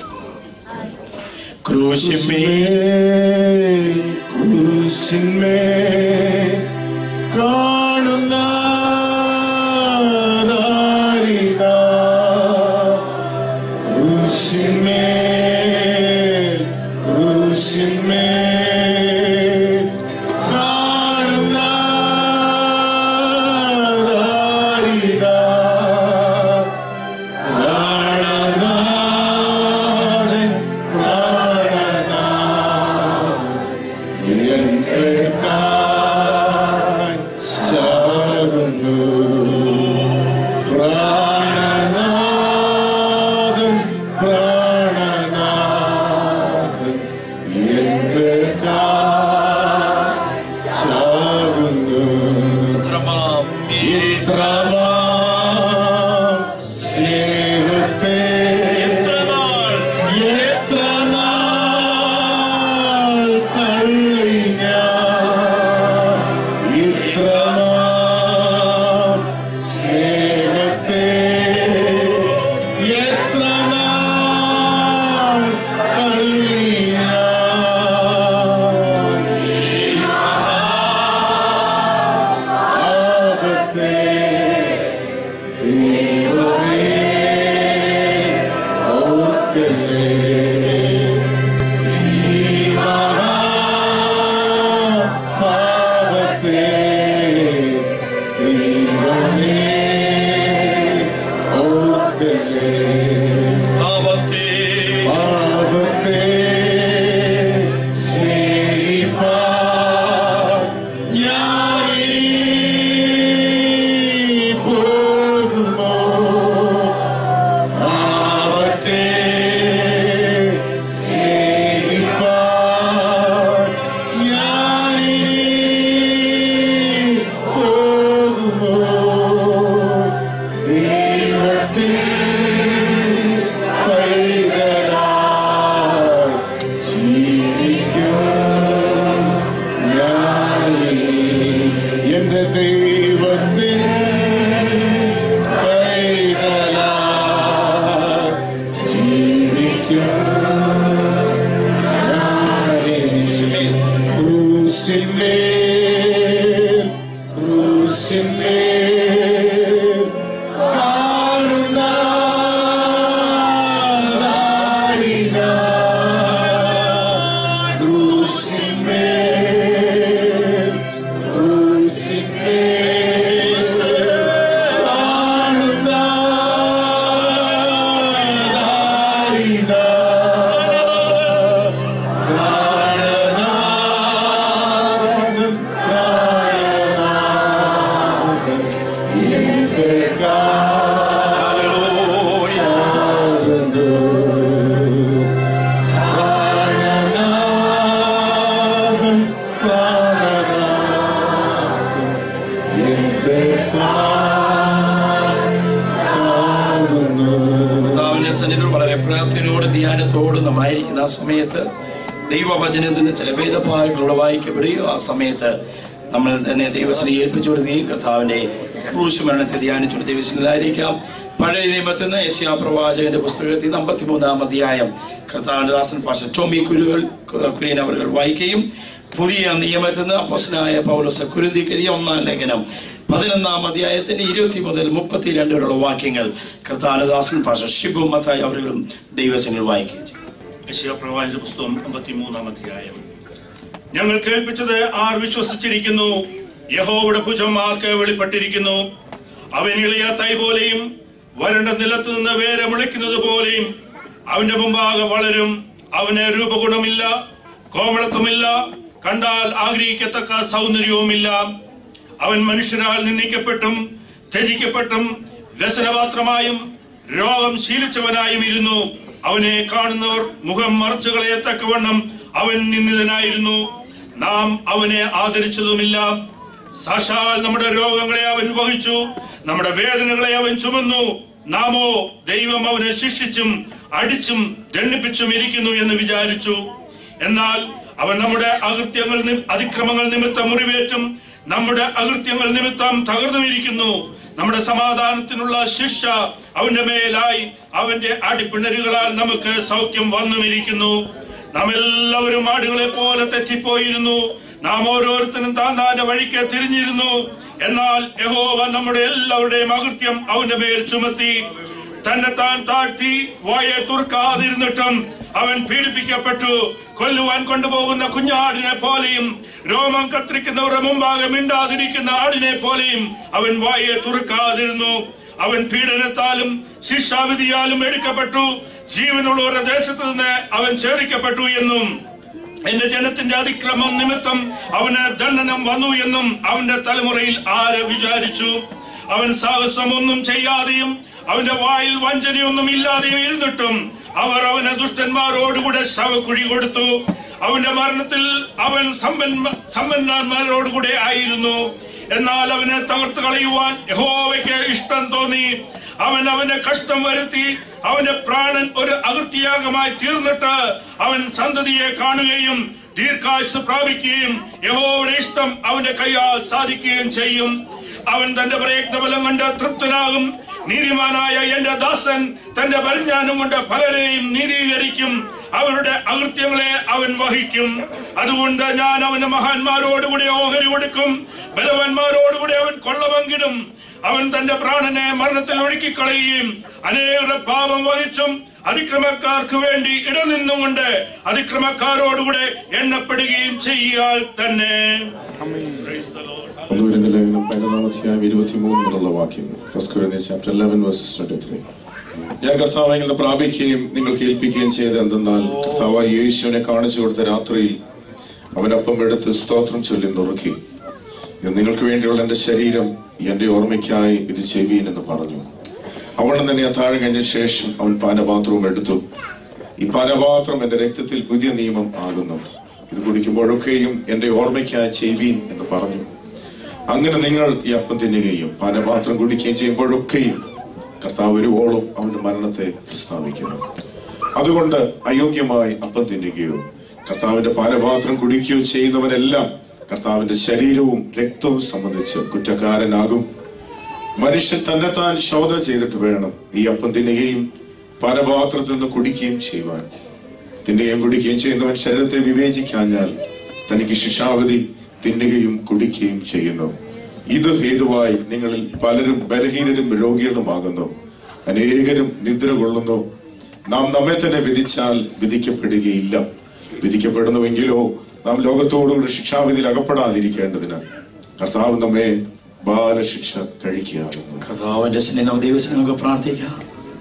Speaker 4: ക്രൂശിന്മേൽ
Speaker 3: ക്രൂശിന്മേൽ കാണുന്ന നാരിതാ. ക്രൂശിന്മേൽ, ക്രൂശിന്മേൽ കാണുന്ന നാരിതാ. പ്രാണനാഥൻ, പ്രാണനാഥൻ എന്റെ കാഴ്ചാകുന്നു. പ്രാണനാഥൻ, പ്രാണനാഥൻ എന്റെ കാഴ്ചാകുന്നു.
Speaker 4: പുത്രമാം
Speaker 3: ഇത്രമാം സ്നേഹത്തെ
Speaker 4: എത്ര നാൾ
Speaker 3: എത്ര നാൾ തള്ളി ഞാൻ ഇത്രമാം സ്നേഹത്തെ എത്ര നാൾ തള്ളി ഞാൻ ആപത്തെ ദൈവമേ ഓർക്കല്ലേ ഈ മഹാപാപത്തെ ദൈവമേ ഓർക്കല്ലേ
Speaker 4: പാപത്തെ
Speaker 3: പാപത്തെ സ്നേഹിപ്പാൻ ഞാനീ പോകുമോ പാപത്തെ സ്നേഹിപ്പാൻ ഞാനീ പോകുമോ ദൈവത്തിൽ പൈതലായി ജീവിക്കും ഞാനീ. എന്റെ ദൈവത്തിൽ പൈതലായി ജീവിക്കും ഞാനീ. ക്രൂശിന്മേൽ ക്രൂശിന്മേൽ കാണുന്ന നാരിതാ. ക്രൂശിന്മേൽ, ക്രൂശിന്മേൽ കാണുന്ന നാരിതാ. പ്രാണനാഥൻ, പ്രാണനാഥൻ, എന്റെ കാലോ പ്രാണനാഥൻ, പ്രാണനാഥൻ, എന്റെ കാലോ
Speaker 4: കർത്താവിന്റെ സന്നിധിയിൽ വളരെ പ്രാർത്ഥനയോട് ധ്യാനത്തോടും നമ്മളായിരിക്കുന്ന ആ സമയത്ത് ദൈവവചനത്തിന് ചില ഭേദഭാഗങ്ങളോട് വായിക്കപ്പെടുകയോ ആ സമയത്ത് നമ്മൾ തന്നെ ദൈവത്തിനെ ഏൽപ്പിച്ചു കൊടുക്കുകയും കർത്താവിന്റെ ക്രൂശുമരണത്തെ ധ്യാനിച്ചുകൊണ്ട് ദൈവത്തിലായിരിക്കാം പഴയ നിയമത്തിൽ നിന്ന് യശ്യാ പ്രവാചകന്റെ പുസ്തകത്തിൽ നിന്ന് അമ്പത്തിമൂന്നാം അധ്യായം കർത്താവിന്റെ ദാസൻ പാഷ ടോമി കുരുകൾ കുര്യൻ അവർ വായിക്കുകയും പുതിയ നിയമത്തിൽ നിന്ന് അപ്പോസ്തലനായ പൗലോസ് കുരുന്തിക്കരിയ ഒന്നാം ലേഖനം പതിനൊന്നാം അധ്യായത്തിന്റെ ഇരുപത്തി മുതൽ മുപ്പത്തിരണ്ട് വരെയുള്ള വാക്യങ്ങൾ കർത്താനദാസൻ പാഷ ഷിബു മത്തായി അവர்களுം ദൈവസങ്ങൾ വായിക്കുകയും ചെയ്യും
Speaker 8: യശയാപ്രവാചക പുസ്തകം അമ്പത്തിമൂന്നാം അധ്യായം ഞങ്ങൾ കേൾപ്പിച്ചത് ആർ വിശ്വസിച്ചിരിക്കുന്നു യഹോവയുടെ ഭുജം ആർക്ക് വെളിപ്പെട്ടിരിക്കുന്നു അവൻ ഇളിയ തൈ പോലെയും വരണ്ട നിലത്ത് നിന്ന് വേരെ മുളയ്ക്കുന്നത് പോലെയും അവന്റെ മുമ്പാകെ വളരും അവന് രൂപഗുണമില്ല കോമളത്വമില്ല കണ്ടാൽ ആഗ്രഹിക്കത്തക്ക സൗന്ദര്യവുമില്ല അവൻ മനുഷ്യരാൽ നിന്ദിക്കപ്പെട്ടും ത്യജിക്കപ്പെട്ടും വ്യസനപാത്രമായും രോഗം ശീലിച്ചവനായും ഇരുന്നു അവനെ കാണുന്നവർ മുഖം മറച്ചു കളയത്തക്കവണ്ണം അവൻ നിന്ദിതനായിരുന്നു നാം അവനെ ആദരിച്ചതുമില്ല സാക്ഷാൽ നമ്മുടെ രോഗങ്ങളെ അവൻ വഹിച്ചു നമ്മുടെ വേദനകളെ അവൻ ചുമന്നു നാമോ ദൈവം അവനെ ശിക്ഷിച്ചും അടിച്ചും ദണ്ഡിപ്പിച്ചും ഇരിക്കുന്നു എന്ന് വിചാരിച്ചു എന്നാൽ അവൻ നമ്മുടെ അകൃത്യങ്ങൾ നി- അതിക്രമങ്ങൾ നിമിത്തം മുറിവേറ്റും നമ്മുടെ അകൃത്യങ്ങൾ നിമിത്തം തകർന്നുമിരിക്കുന്നു നമ്മുടെ സമാധാനത്തിനുള്ള ശിക്ഷ അവന്റെ മേലായി അവന്റെ അടിപ്പിണരുകളാൽ നമുക്ക് സൗഖ്യം വന്നുമിരിക്കുന്നു നാം എല്ലാവരും ആടുകളെ പോലെ തെറ്റിപ്പോയിരുന്നു നാം ഓരോരുത്തരും താൻ താന്റെ വഴിക്ക് തിരിഞ്ഞിരുന്നു എന്നാൽ യഹോവ നമ്മുടെ എല്ലാവരുടെയും അകൃത്യം അവന്റെ മേൽ ചുമത്തി തന്നെ താൻ താഴ്ത്തി വായെ തുറക്കാതിരുന്നിട്ടും അവൻ പീഡിപ്പിക്കപ്പെട്ടു കൊല്ലുവാൻ കൊണ്ടുപോകുന്ന കുഞ്ഞാടിനെ പോലെയും രോമം കത്തിരിക്കുന്നവരുടെ മുമ്പാകെ മിണ്ടാതിരിക്കുന്ന ആടിനെ പോലെയും അവൻ വായെ തുറക്കാതിരുന്നു അവൻ പീഡനത്താലും ശിക്ഷാവിധിയാലും എടുക്കപ്പെട്ടു ജീവനുള്ളവരുടെ ദേശത്ത് നിന്ന് അവൻ ചേരിക്കപ്പെട്ടു എന്നും എന്റെ ജനത്തിന്റെ അതിക്രമം നിമിത്തം അവന് ദണ്ഡനം വന്നു എന്നും അവന്റെ തലമുറയിൽ ആര് വിചാരിച്ചു അവൻ സാഹസമൊന്നും ചെയ്യാതെയും അവന്റെ വായിൽ വഞ്ചനയൊന്നും ഇല്ലാതെയും ഇരുന്നിട്ടും അവർ അവന് ദുഷ്ടന്മാരോടുകൂടെ ശവക്കുഴി കൊടുത്തു അവന്റെ മരണത്തിൽ അവൻ സമ്പന്ന സമ്പന്നന്മാരോടുകൂടെ ആയിരുന്നു എന്നാൽ അവനെ തകർത്ത് കളയുവാൻ യഹോവയ്ക്ക് ഇഷ്ടം തോന്നി അവൻ അവന്റെ കഷ്ടം വരുത്തി അവന്റെ പ്രാണൻ ഒരു അകൃത്യയാഗമായി തീർന്നിട്ട് അവൻ സന്തതിയെ കാണുകയും ദീർഘായുസ് പ്രാപിക്കുകയും യഹോവയുടെ ഇഷ്ടം അവന്റെ കൈയാൽ സാധിക്കുകയും ചെയ്യും അവൻ തന്റെ പ്രയത്നബലം കൊണ്ട് തൃപ്തനാകും നീതിമാനായ എന്റെ ദാസൻ തന്റെ പരിജ്ഞാനം കൊണ്ട് പലരെയും നീതീകരിക്കും അവരുടെ അകൃത്യങ്ങളെ അവൻ വഹിക്കും അതുകൊണ്ട് ഞാൻ അവന്റെ മഹാന്മാരോടുകൂടി ഓഹരി കൊടുക്കും ബലവാന്മാരോടുകൂടി അവൻ കൊള്ള പങ്കിടും അവൻ തന്റെ പ്രാണനെ മരണത്തിൽ ഒഴുക്കിക്കളയുകയും അനേകരുടെ പാപം വഹിച്ചും അതിക്രമക്കാർക്ക് വേണ്ടി ഇടനിന്നുകൊണ്ട് അതിക്രമക്കാരോടുകൂടെ എണ്ണപ്പെടുകയും ചെയ്യാൽ തന്നെ
Speaker 9: ഒന്നുവരുന്ന ലേഖനം പതിനൊന്നാം അധ്യായം ഇരുപത്തിമൂന്ന് മുതലുള്ള വാക്യം ഫസ്റ്റ് കൊറിന്ത്യൻസ് ചാപ്റ്റർ 11 വേഴ്സസ് 23 ഞാൻ കർത്താവെങ്കിലും പ്രാപിക്കുകയും നിങ്ങൾ കേൾപ്പിക്കുകയും ചെയ്ത് എന്തെന്നാൽ കർത്താവായ യേശുവിനെ കാണിച്ചു കൊടുത്ത രാത്രിയിൽ അവനൊപ്പം എടുത്ത് സ്തോത്രം ചൊല്ലി നുറുക്കി ഇത് നിങ്ങൾക്ക് വേണ്ടിയുള്ള എന്റെ ശരീരം എന്റെ ഓർമ്മയ്ക്കായി ഇത് ചെവീൻ എന്ന് പറഞ്ഞു അവൻ തന്നെ അത്താഴം കഴിഞ്ഞ ശേഷം അവൻ പാനപാത്രവും എടുത്തു ഈ പാനപാത്രം എന്റെ രക്തത്തിൽ പുതിയ നിയമം ആകുന്നു ഇത് കുടിക്കുമ്പോഴൊക്കെയും എന്റെ ഓർമ്മയ്ക്കായി ചെവീൻ എന്ന് പറഞ്ഞു അങ്ങനെ നിങ്ങൾ ഈ അപ്പം തിന്നുകയും പാനപാത്രം കുടിക്കുകയും ചെയ്യുമ്പോഴൊക്കെയും കർത്താവ് ഒരുവോളം അവന്റെ മരണത്തെ പ്രസ്താവിക്കുന്നു അതുകൊണ്ട് അയോഗ്യമായി അപ്പം തിന്നുകയോ കർത്താവിന്റെ പാനപാത്രം കുടിക്കുകയോ ചെയ്യുന്നവരെല്ലാം കർത്താവിന്റെ ശരീരവും രക്തവും സംബന്ധിച്ച് കുറ്റക്കാരനാകും മനുഷ്യൻ തന്നെത്താൻ ശോധന ചെയ്തിട്ട് വേണം ഈ അപ്പം തിന്നുകയും പാനപാത്രത്തിൽ നിന്ന് കുടിക്കുകയും ചെയ്യുവാൻ തിന്നുകയും കുടിക്കുകയും ചെയ്യുന്നവൻ ശരീരത്തെ വിവേചിക്കാഞ്ഞാൽ തനിക്ക് ശിക്ഷാവധി തിന്നുകയും കുടിക്കുകയും ചെയ്യുന്നു ഇത് ഹേതുവായി നിങ്ങളിൽ പലരും ബലഹീനരും രോഗികളുമാകുന്നു അനേകരും നിദ്ര കൊള്ളുന്നു നാം നമ്മെ തന്നെ വിധിച്ചാൽ വിധിക്കപ്പെടുകയില്ല വിധിക്കപ്പെടുന്നുവെങ്കിലോ നാം ലോകത്തോടുകൂടി ശിക്ഷാവിധിയിൽ അകപ്പെടാതിരിക്കേണ്ടതിന് കർത്താവ് നമ്മെ ബാലശിക്ഷ കഴിക്കുകയാകുന്നു
Speaker 4: കർത്താവിന്റെ സ്നേഹം ദിവസം നമുക്ക് പ്രാർത്ഥിക്കാം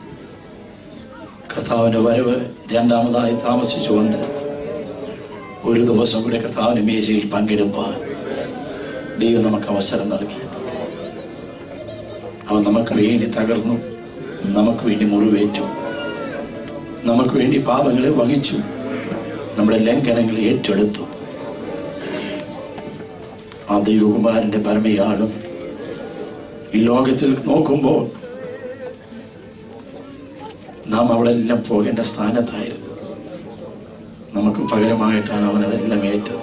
Speaker 4: കർത്താവിന്റെ വരവ് രണ്ടാമതായി താമസിച്ചുകൊണ്ട് ഒരു ദിവസം കൂടെ കർത്താവിന്റെ മേശയിൽ പങ്കെടുപ്പാൻ ദൈവം നമുക്ക് അവസരം നൽകി അവൻ നമുക്ക് വേണ്ടി തകർന്നു നമുക്ക് വേണ്ടി മുറിവേറ്റു നമുക്ക് വേണ്ടി പാപങ്ങളെ വഹിച്ചു നമ്മുടെ ലംഘനങ്ങളെ ഏറ്റെടുത്തു ആ ദൈവകുമാരന്റെ പരമയാകും ഈ ലോകത്തിൽ നോക്കുമ്പോൾ നാം അവിടെല്ലാം പോകേണ്ട സ്ഥാനത്തായിരുന്നു നമുക്ക് പകരമായിട്ടാണ് അവൻ അതെല്ലാം ഏറ്റത്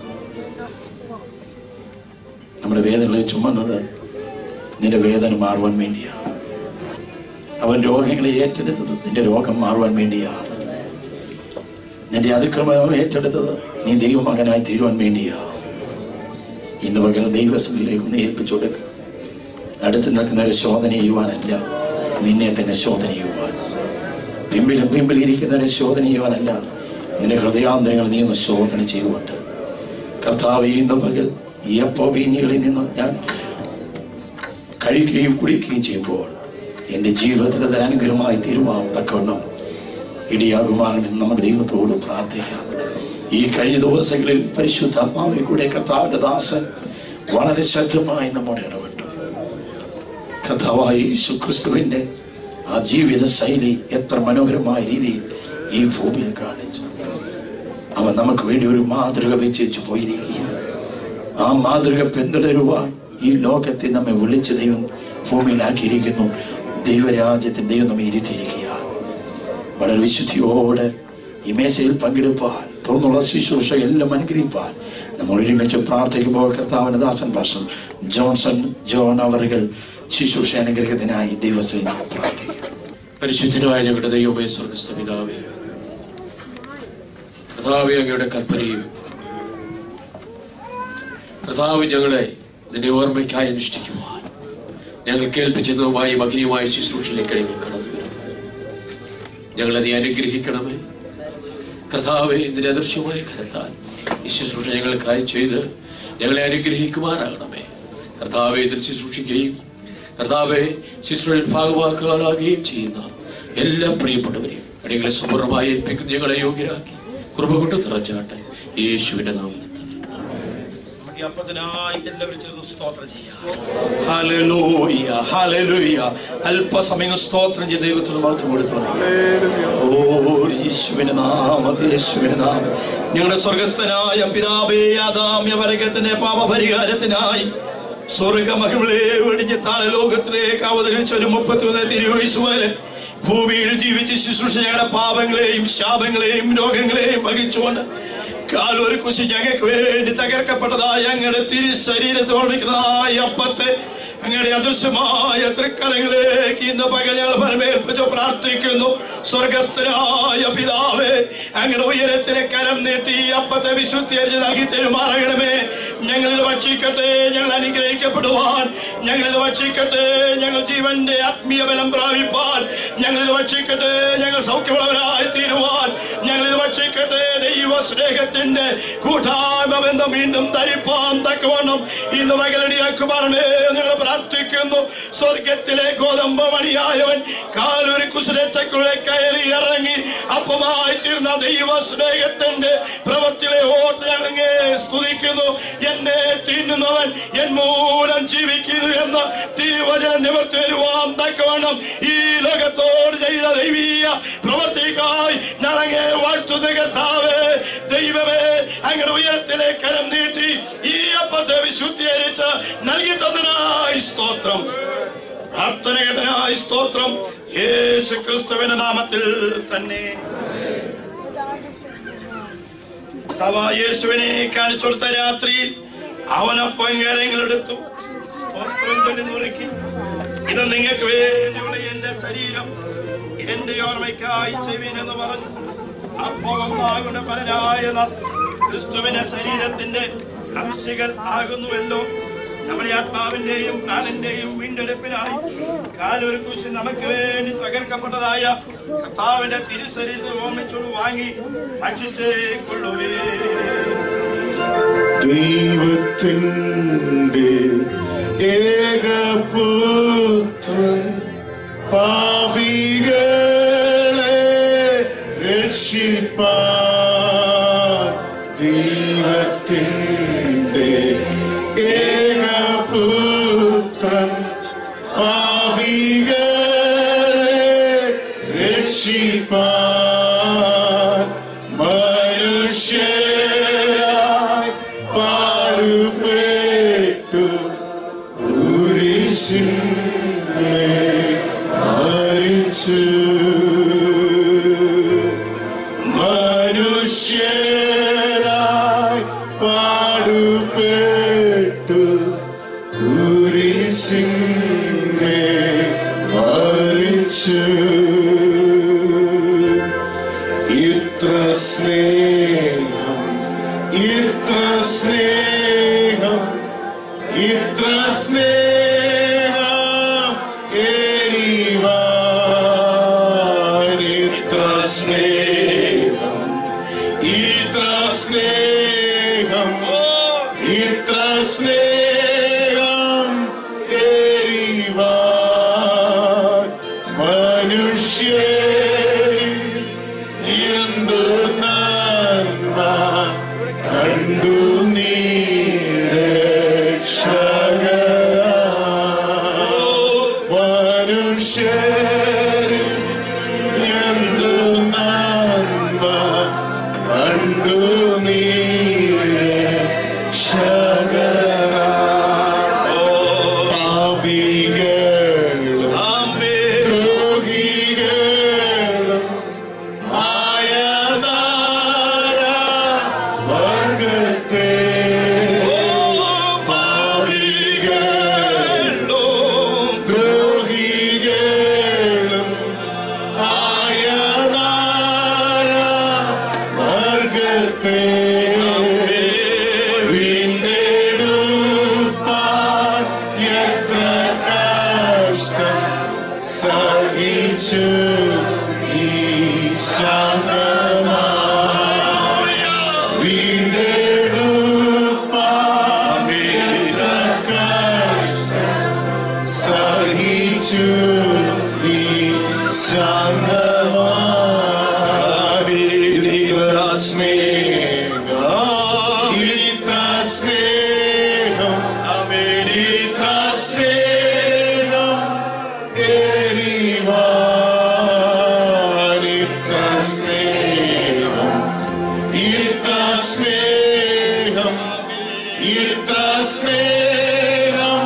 Speaker 4: നമ്മുടെ വേദനകളെ ചുമന്നത് നിന്റെ വേദന മാറുവാൻ വേണ്ടിയാണ് അവൻ രോഗങ്ങളെ ഏറ്റെടുത്തത് നിന്റെ രോഗം മാറുവാൻ വേണ്ടിയാണ് നിന്റെ അതിക്രമം ഏറ്റെടുത്തത് നീ ദൈവമകനായി തീരുവാൻ വേണ്ടിയാണ് ഇന്ന് പകൽ ദൈവസമിലേക്ക് ഒന്ന് ഏൽപ്പിച്ചു കൊടുക്കുക അടുത്ത് നിൽക്കുന്നവരെ ശോധന ചെയ്യുവാനല്ല നിന്നെ തന്നെ ശോധന ചെയ്യുവാൻ പിമ്പിലും പിമ്പിൽ ഇരിക്കുന്നവരെ ശോധന ചെയ്യുവാനല്ല നിന്റെ ഹൃദയാന്തരങ്ങൾ നീ ഒന്ന് ശോധന ചെയ്തുകൊണ്ട് കർത്താവ് ഇന്ന് പകൽ ഈ അപ്പോ വീഞ്ഞുകളിൽ നിന്ന് ഞാൻ കഴിക്കുകയും കുടിക്കുകയും ചെയ്യുമ്പോൾ എൻ്റെ ജീവിതത്തിൽ അത് അനുഗ്രഹമായി തീരുമാനം തക്കവണ്ണം ഇടിയാകുമാറണമെന്ന് നമുക്ക് ദൈവത്തോട് പ്രാർത്ഥിക്കാം ഈ കഴിഞ്ഞ ദിവസങ്ങളിൽ പരിശുദ്ധാത്മാവിൽ കൂടെ കർത്താവിന്റെ ദാസൻ വളരെ ശക്തമായി നമ്മോട് ഇടപെട്ടു കർത്താവായ യേശു ക്രിസ്തുവിന്റെ ആ ജീവിത ശൈലി എത്ര മനോഹരമായ രീതിയിൽ ഈ ഭൂമിയിൽ കാണിച്ചു അവൻ നമുക്ക് വേണ്ടി ഒരു മാതൃക വെച്ചു പോയിരിക്കുക ആ മാതൃക പിന്തുടരുവാൻ ഈ ലോകത്തെ നമ്മെ വിളിച്ച് ദൈവം ഭൂമിയിലാക്കിയിരിക്കുന്നു ദൈവരാജ്യത്തിൽ ദൈവം നമ്മെ ഇരുത്തിയിരിക്കുക വളരെ വിശുദ്ധിയോടെ ഈ മേശയിൽ പങ്കെടുപ്പാൻ തുറന്നുള്ള ശുശ്രൂഷ എല്ലാം അനുഗ്രഹിപ്പാൻ നമ്മൾ ഒരുമിച്ച് പ്രാർത്ഥിക്കുമ്പോൾ കർത്താവിന് ദാസൻ പാസ്റ്റർ ജോൺസൺ ജോൺ അവറുകൾ ശുശ്രൂഷ അനുഗ്രഹത്തിനായി ദൈവസേന പ്രാർത്ഥിക്കും
Speaker 10: പരിശുദ്ധനായ ഞങ്ങളുടെ ദൈവമേ സ്വർഗസ്ഥ പിതാവേ കർത്താവെ അങ്ങയുടെ കൽപ്പനയും കർത്താവ് ഞങ്ങളെ നിന്റെ ഓർമ്മയ്ക്കായി അനുഷ്ഠിക്കുവാൻ ഞങ്ങൾ കേൾപ്പിച്ചതുമായ മകനിയുമായ ശുശ്രൂഷയിലേക്ക് ഞങ്ങൾ കടന്നു വരും ഞങ്ങളെ നീ അനുഗ്രഹിക്കണമേ കർത്താവെ നിന്റെ അദൃശ്യമായ കരത്താൽ ഈ ശുശ്രൂഷ ഞങ്ങൾക്കായി ചെയ്ത് ഞങ്ങളെ അനുഗ്രഹിക്കുമാറാകണമേ കർത്താവെ ഇതിൽ ശുശ്രൂഷിക്കുകയും കർത്താവെ ശുശ്രൂഷയിൽ ഭാഗമാക്കാനാകുകയും ചെയ്യുന്ന എല്ലാ പ്രിയപ്പെട്ടവരെയും അടികളെ സമ്പൂർണ്ണമായി ഏൽപ്പിക്കുന്ന ഞങ്ങളെ യോഗ്യരാക്കി കൃപ കൊണ്ട് നിറച്ചാട്ടെ യേശുവിന്റെ നാമത്തിൽ
Speaker 4: നമുക്ക് ഈ അപ്പത്തിനായി എല്ലാവരും ചേർന്ന് സ്തോത്രം ചെയ്യാം ഹല്ലേലൂയ, ഹല്ലേലൂയ. അല്പസമയം സ്തോത്രം ചെയ്ത് ദൈവത്തിന് മഹത്വം കൊടുത്തു ഓ യേശുവിന്റെ നാമത്തിൽ യേശുവിന്റെ നാമം ഞങ്ങളുടെ സ്വർഗസ്ഥനായ പിതാവേ ആദാമ്യ വർഗത്തിന്റെ പാപപരിഹാരത്തിനായി സ്വർഗമഹിമളെ വെടിഞ്ഞ് താഴെ ലോകത്തിലേക്ക് അവതരിച്ച ഒരു മുപ്പത്തിമൂന്ന് തിരുവയസ് വരെ ഭൂമിയിൽ ജീവിച്ച് ശുശ്രൂഷ ഞങ്ങളുടെ പാപങ്ങളെയും ശാപങ്ങളെയും രോഗങ്ങളെയും വഹിച്ചുകൊണ്ട് കാലൊരു കുശി ഞങ്ങൾക്ക് വേണ്ടി തകർക്കപ്പെട്ടതായ ഞങ്ങളുടെ തിരു ശരീരത്തെ ഓർമ്മിക്കുന്നതായ അപ്പത്തെ അങ്ങയുടെ അദൃശ്യമായ തൃക്കരങ്ങളിലേക്ക് ഇന്ന് പകൽ ഞങ്ങൾ ഫലമേൽപ്പിച്ച് പ്രാർത്ഥിക്കുന്നു സ്വർഗസ്ഥനായ പിതാവേ അങ്ങനെ ഉയരത്തിലെ കരം നീട്ടി ഈ അപ്പത്തെ വിശുദ്ധീകരിച്ച് നൽകി തെരുമാറണമേ ഞങ്ങളിത് ഭക്ഷിക്കട്ടെ ഞങ്ങൾ അനുഗ്രഹിക്കപ്പെടുവാൻ ഞങ്ങളിത് ഭക്ഷിക്കട്ടെ ഞങ്ങൾ ജീവന്റെ ആത്മീയ ബലം പ്രാപിപ്പാൻ ഞങ്ങളിത് ഭക്ഷിക്കട്ടെ ഞങ്ങൾ സൗഖ്യമുള്ളവരായി തീരുവാൻ ഞങ്ങളിത് ഭക്ഷിക്കട്ടെ ദൈവ സ്നേഹത്തിന്റെ കൂട്ടായ്മ ബന്ധം വീണ്ടും ധരിപ്പാൻ തക്കവണ്ണം ഇന്ന് മകളടിയാക്കുമാറണേ ഞങ്ങൾ പ്രാർത്ഥിക്കുന്നു സ്വർഗത്തിലെ ഗോതമ്പ് മണിയായവൻ കാലൊരു കുശലച്ചക്കുള്ളിൽ കയറി ഇറങ്ങി അപ്പമായി തീർന്ന ദൈവ സ്നേഹത്തിന്റെ പ്രവർത്തിയിലെ ഓട്ട് ഞങ്ങളെ സ്തുതിക്കുന്നു എന്നെ തിന്നുന്നവൻ എൻ മൂലം ജീവിക്കുന്നു എന്ന് തിരുവചന നിവർത്തി വരുവാൻ തക്കവണ്ണം ഈ ലോകത്തോട് ചെയ്ത ദൈവീയ പ്രവർത്തിക്കായി ഞങ്ങളെ വാഴ്ത്തുന്ന കർത്താവേ ദൈവമേ അങ്ങനെ ഉയരത്തിലെ കരം നീട്ടി ഈ അപ്പത്തെ വിശുദ്ധീകരിച്ച് നൽകി തന്നതിനായി സ്തോത്രം പ്രാർത്ഥനകനായി സ്തോത്രം യേശു ക്രിസ്തുവിന്റെ നാമത്തിൽ തന്നെ കർത്താവായ യേശുവിനെ കാണിച്ചു കൊടുത്ത രാത്രിയിൽ അവനൊപ്പം കരങ്ങളെടുത്തു സ്തോത്രം ചൊല്ലി നുറുക്കി ഇത് നിങ്ങൾക്ക് വേണ്ടിയുള്ള എന്റെ ശരീരം എന്റെ ഓർമ്മയ്ക്കായി ചെവിനെന്ന് പറഞ്ഞു അപ്പോഴാകുന്ന പലരായ നാം ക്രിസ്തുവിന്റെ ശരീരത്തിന്റെ അംശികൾ ആകുന്നുവല്ലോ നമ്മുടെ ആത്മാവിന്റെയും പ്രാണന്റെയും വീണ്ടെടുപ്പിനായി കാലൊരു കുശി നമുക്ക് വേണ്ടി തകർക്കപ്പെട്ടതായ കർത്താവിന്റെ തിരുശരീരത്തിൽ ഓർമ്മിച്ചോട് വാങ്ങി ഭക്ഷിച്ചേ കൊള്ളുവേ
Speaker 3: ദൈവത്തിൻ്റെ ഏകപുത്രൻ പാപികളെ രക്ഷിപ്പാൻ ദൈവത്തിൻ്റെ ഏകപുത്രൻ പാപികളെ രക്ഷിപ്പാൻ മനുഷ്യരായി പാടുപെട്ടു കുരിശിന്മേൽ മരിച്ചു മനുഷ്യരായി പാടുപെട്ടു കുരിശിന്മേൽ മരിച്ചു ഇത്ര സ്നേഹം ഇത്ര സ്നേഹം ഇത്ര സ്നേഹം എരിവാൻ ഇത്ര സ്നേഹം ഇത്ര സ്നേഹം ഇത്ര സ്നേഹം എരിവാൻ മനുഷ്യരിൽ എന്തു നന്മ കണ്ടു നീ രക്ഷകരാ. മനുഷ്യരിൽ കണ്ടു നീരെ പാപികളും ദ്രോഹികളും ആയതാര വർഗത്തെ പാപികളും ദ്രോഹികളും ആയതാര വർഗത്തെ വീണ്ടെടുപ്പാൻ എത്ര കഷ്ടം സഹിച്ചു ഈ ശാന്തമായ വീണ്ടെടുപ്പാൻ എത്ര കഷ്ടം സഹിച്ചു ഈ ശാന്തമായ ഇത്ര സ്നേഹം ഇത്ര സ്നേഹം ഇത്ര സ്നേഹം എരിവാൻ ഇത്ര സ്നേഹം ഇത്ര സ്നേഹം ഇത്ര സ്നേഹം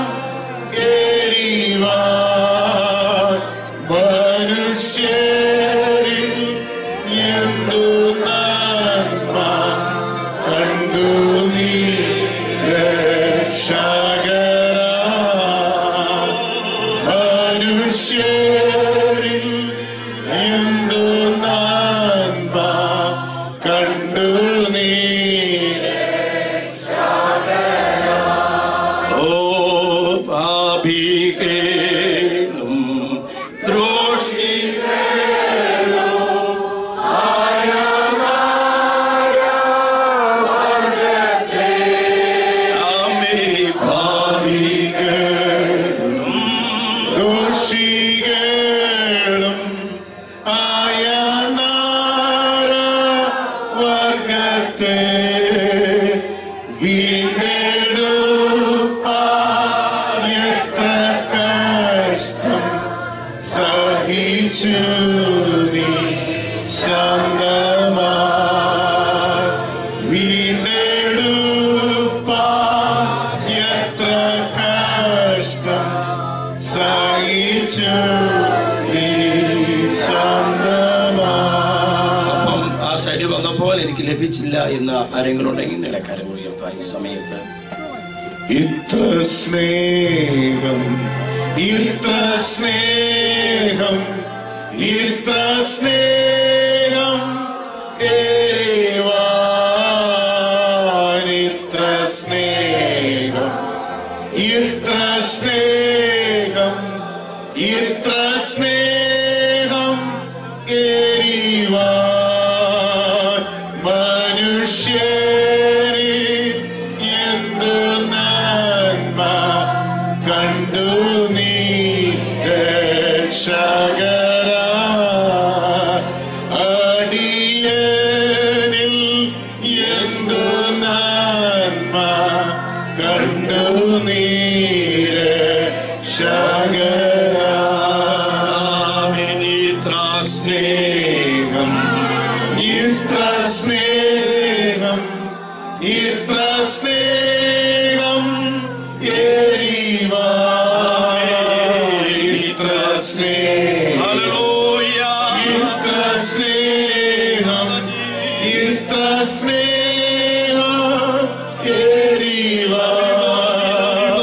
Speaker 3: എരിവാൻ മനുഷ്യരിൽ എന്തു നന്മ കണ്ടു നീ രക്ഷകരാ മനുഷ്യരിൽ എന്തു നന്മ കണ്ടു നീ ഓ പാപികളും ദ്രോഷികളും ആമേ പാപികളും ദോഷികളും ആയ നാര വർഗത്തെ വീണ്ടെടുപ്പാൻ എത്ര കഷ്ടം സഹിച്ചു നീ ശാന്തമായി വീണ്ടെടുപ്പാൻ എത്ര കഷ്ടം സഹിച്ചു നീ ശാന്തമായി
Speaker 4: അപ്പം ആ സൈഡ് വന്നപ്പോൾ എനിക്ക് ലഭിച്ചില്ല എന്ന് ആരെങ്കിലും ഉണ്ടെങ്കിൽ നിലക്കാരം ഉയർത്താം ഈ സമയത്ത്
Speaker 3: ഇത്ര സ്നേഹം ഇത്ര സ്നേഹം ഇത്ര സ്നേഹം ഏവാൻ ഇത്ര സ്നേഹം ഇത്ര സ്നേഹം ഇത്ര സ്നേഹം ഏരിവാൻ മനുഷ്യരെ എന്ത് നന്മ കണ്ടു നീ രക്ഷകരാ അടിയനിൽ എന്തു നന്മ കണ്ടു നീ രക്ഷകരാമിനിത്ര സ്നേഹം ഇത്ര സ്നേഹം ഇത്ര സ്നേഹം എരിവായ ഇത്ര സ്നേഹം ഇത്ര സ്നേഹം ഇത്ര സ്നേഹം എരിവായ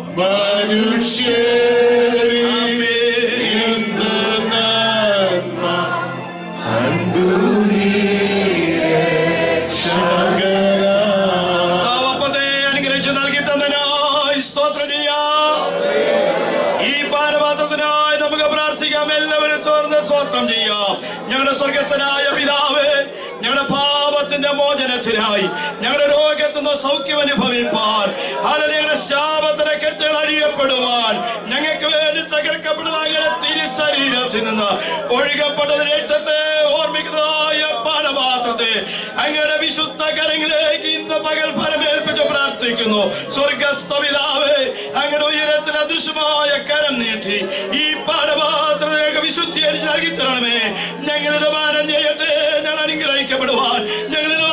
Speaker 3: മനുഷ്യരെ എന്ത് നന്മ കണ്ടു നീ രക്ഷകരാ
Speaker 4: പാവപ്പത്തെ അനുഗ്രഹിച്ച് നൽകി തന്നതിനായി സ്തോത്രം ചെയ്യാം ഈ പാനപാത്രത്തിനായി നമുക്ക് പ്രാർത്ഥിക്കാം എല്ലാവരും ചോർന്ന് സ്തോത്രം ചെയ്യാം ഞങ്ങളുടെ സ്വർഗസ്ഥനായ പിതാവ് ഞങ്ങളുടെ പാപത്തിന്റെ മോചനത്തിനായി ഞങ്ങളുടെ രോഗത്തുനിന്ന് സൗഖ്യം അനുഭവിപ്പാൻ അല്ലെങ്കിൽ ഞങ്ങളുടെ ശാപത്തിന്റെ കെട്ടുകൾ അഴിയപ്പെടുവാൻ ഞങ്ങൾക്ക് വേണ്ടി തകർക്കപ്പെടുന്ന ഞങ്ങളുടെ തിരുശരീരത്തിൽ നിന്ന് ഒഴുകപ്പെട്ട രക്തത്തെ ഓർമ്മിക്കുന്നതായ പാനപാത്രത്തെ അങ്ങയുടെ വിശുദ്ധ കരങ്ങളിലേക്ക് ഇന്ന് പകൽ ഫലമേൽപ്പിച്ച് പ്രാർത്ഥിക്കുന്നു സ്വർഗസ്ഥ പിതാവേ അങ്ങയുടെ ഉയരത്തിൽ അദൃശ്യമായ കരം നീട്ടി ഈ പാനപാത്രത്തെ വിശുദ്ധീകരിച്ച് നൽകി തരണമേ ഞങ്ങളിത് പാനം ചെയ്യട്ടെ ഞങ്ങൾ അനുഗ്രഹിക്കപ്പെടുവാൻ ഞങ്ങളിത്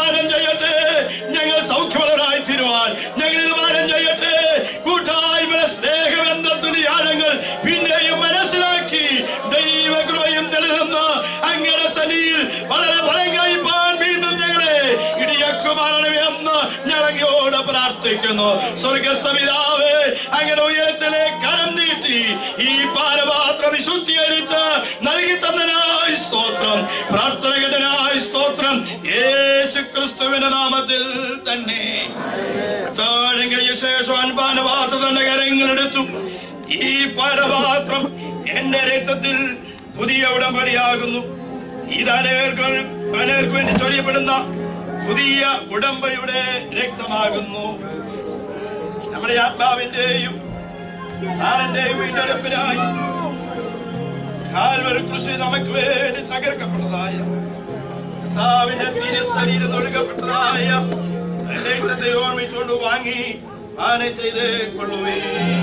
Speaker 4: പ്രാർത്ഥിക്കുന്നു സ്വർഗസ്ഥ പിതാവേ അങ്ങനെ ഉയരത്തിലെ കരം നീട്ടി ഈ പാനപാത്ര വിശുദ്ധീകരിച്ച് നൽകി തന്നനായി സ്തോത്രം പ്രാർത്ഥനകടനായി സ്തോത്രം യേശു ക്രിസ്തുവിന്റെ നാമത്തിൽ തന്നെ താഴം കഴിഞ്ഞ ശേഷം പാനപാത്ര തന്റെ കരങ്ങളെടുത്തു ഈ പാനപാത്രം എന്റെ രക്തത്തിൽ പുതിയ ഉടമ്പടിയാകുന്നു ഇത് അനേർക്ക് അനേർക്ക് വേണ്ടി ചൊരിയപ്പെടുന്ന പുതിയ ഉടമ്പടിയുടെ രക്തമാകുന്നു നമ്മുടെ ആത്മാവിന്റെയും പ്രാണന്റെയും വീണ്ടെടുപ്പിനായി കാൽവരി കൃഷി നമുക്ക് വേണ്ടി തകർക്കപ്പെട്ടതായ കർത്താവിന്റെ തിരു ശരീരം ഒഴുകപ്പെട്ടതായ രക്തത്തെ ഓർമ്മിച്ചുകൊണ്ട് വാങ്ങി ആന ചെയ്ത് കൊള്ളുവേ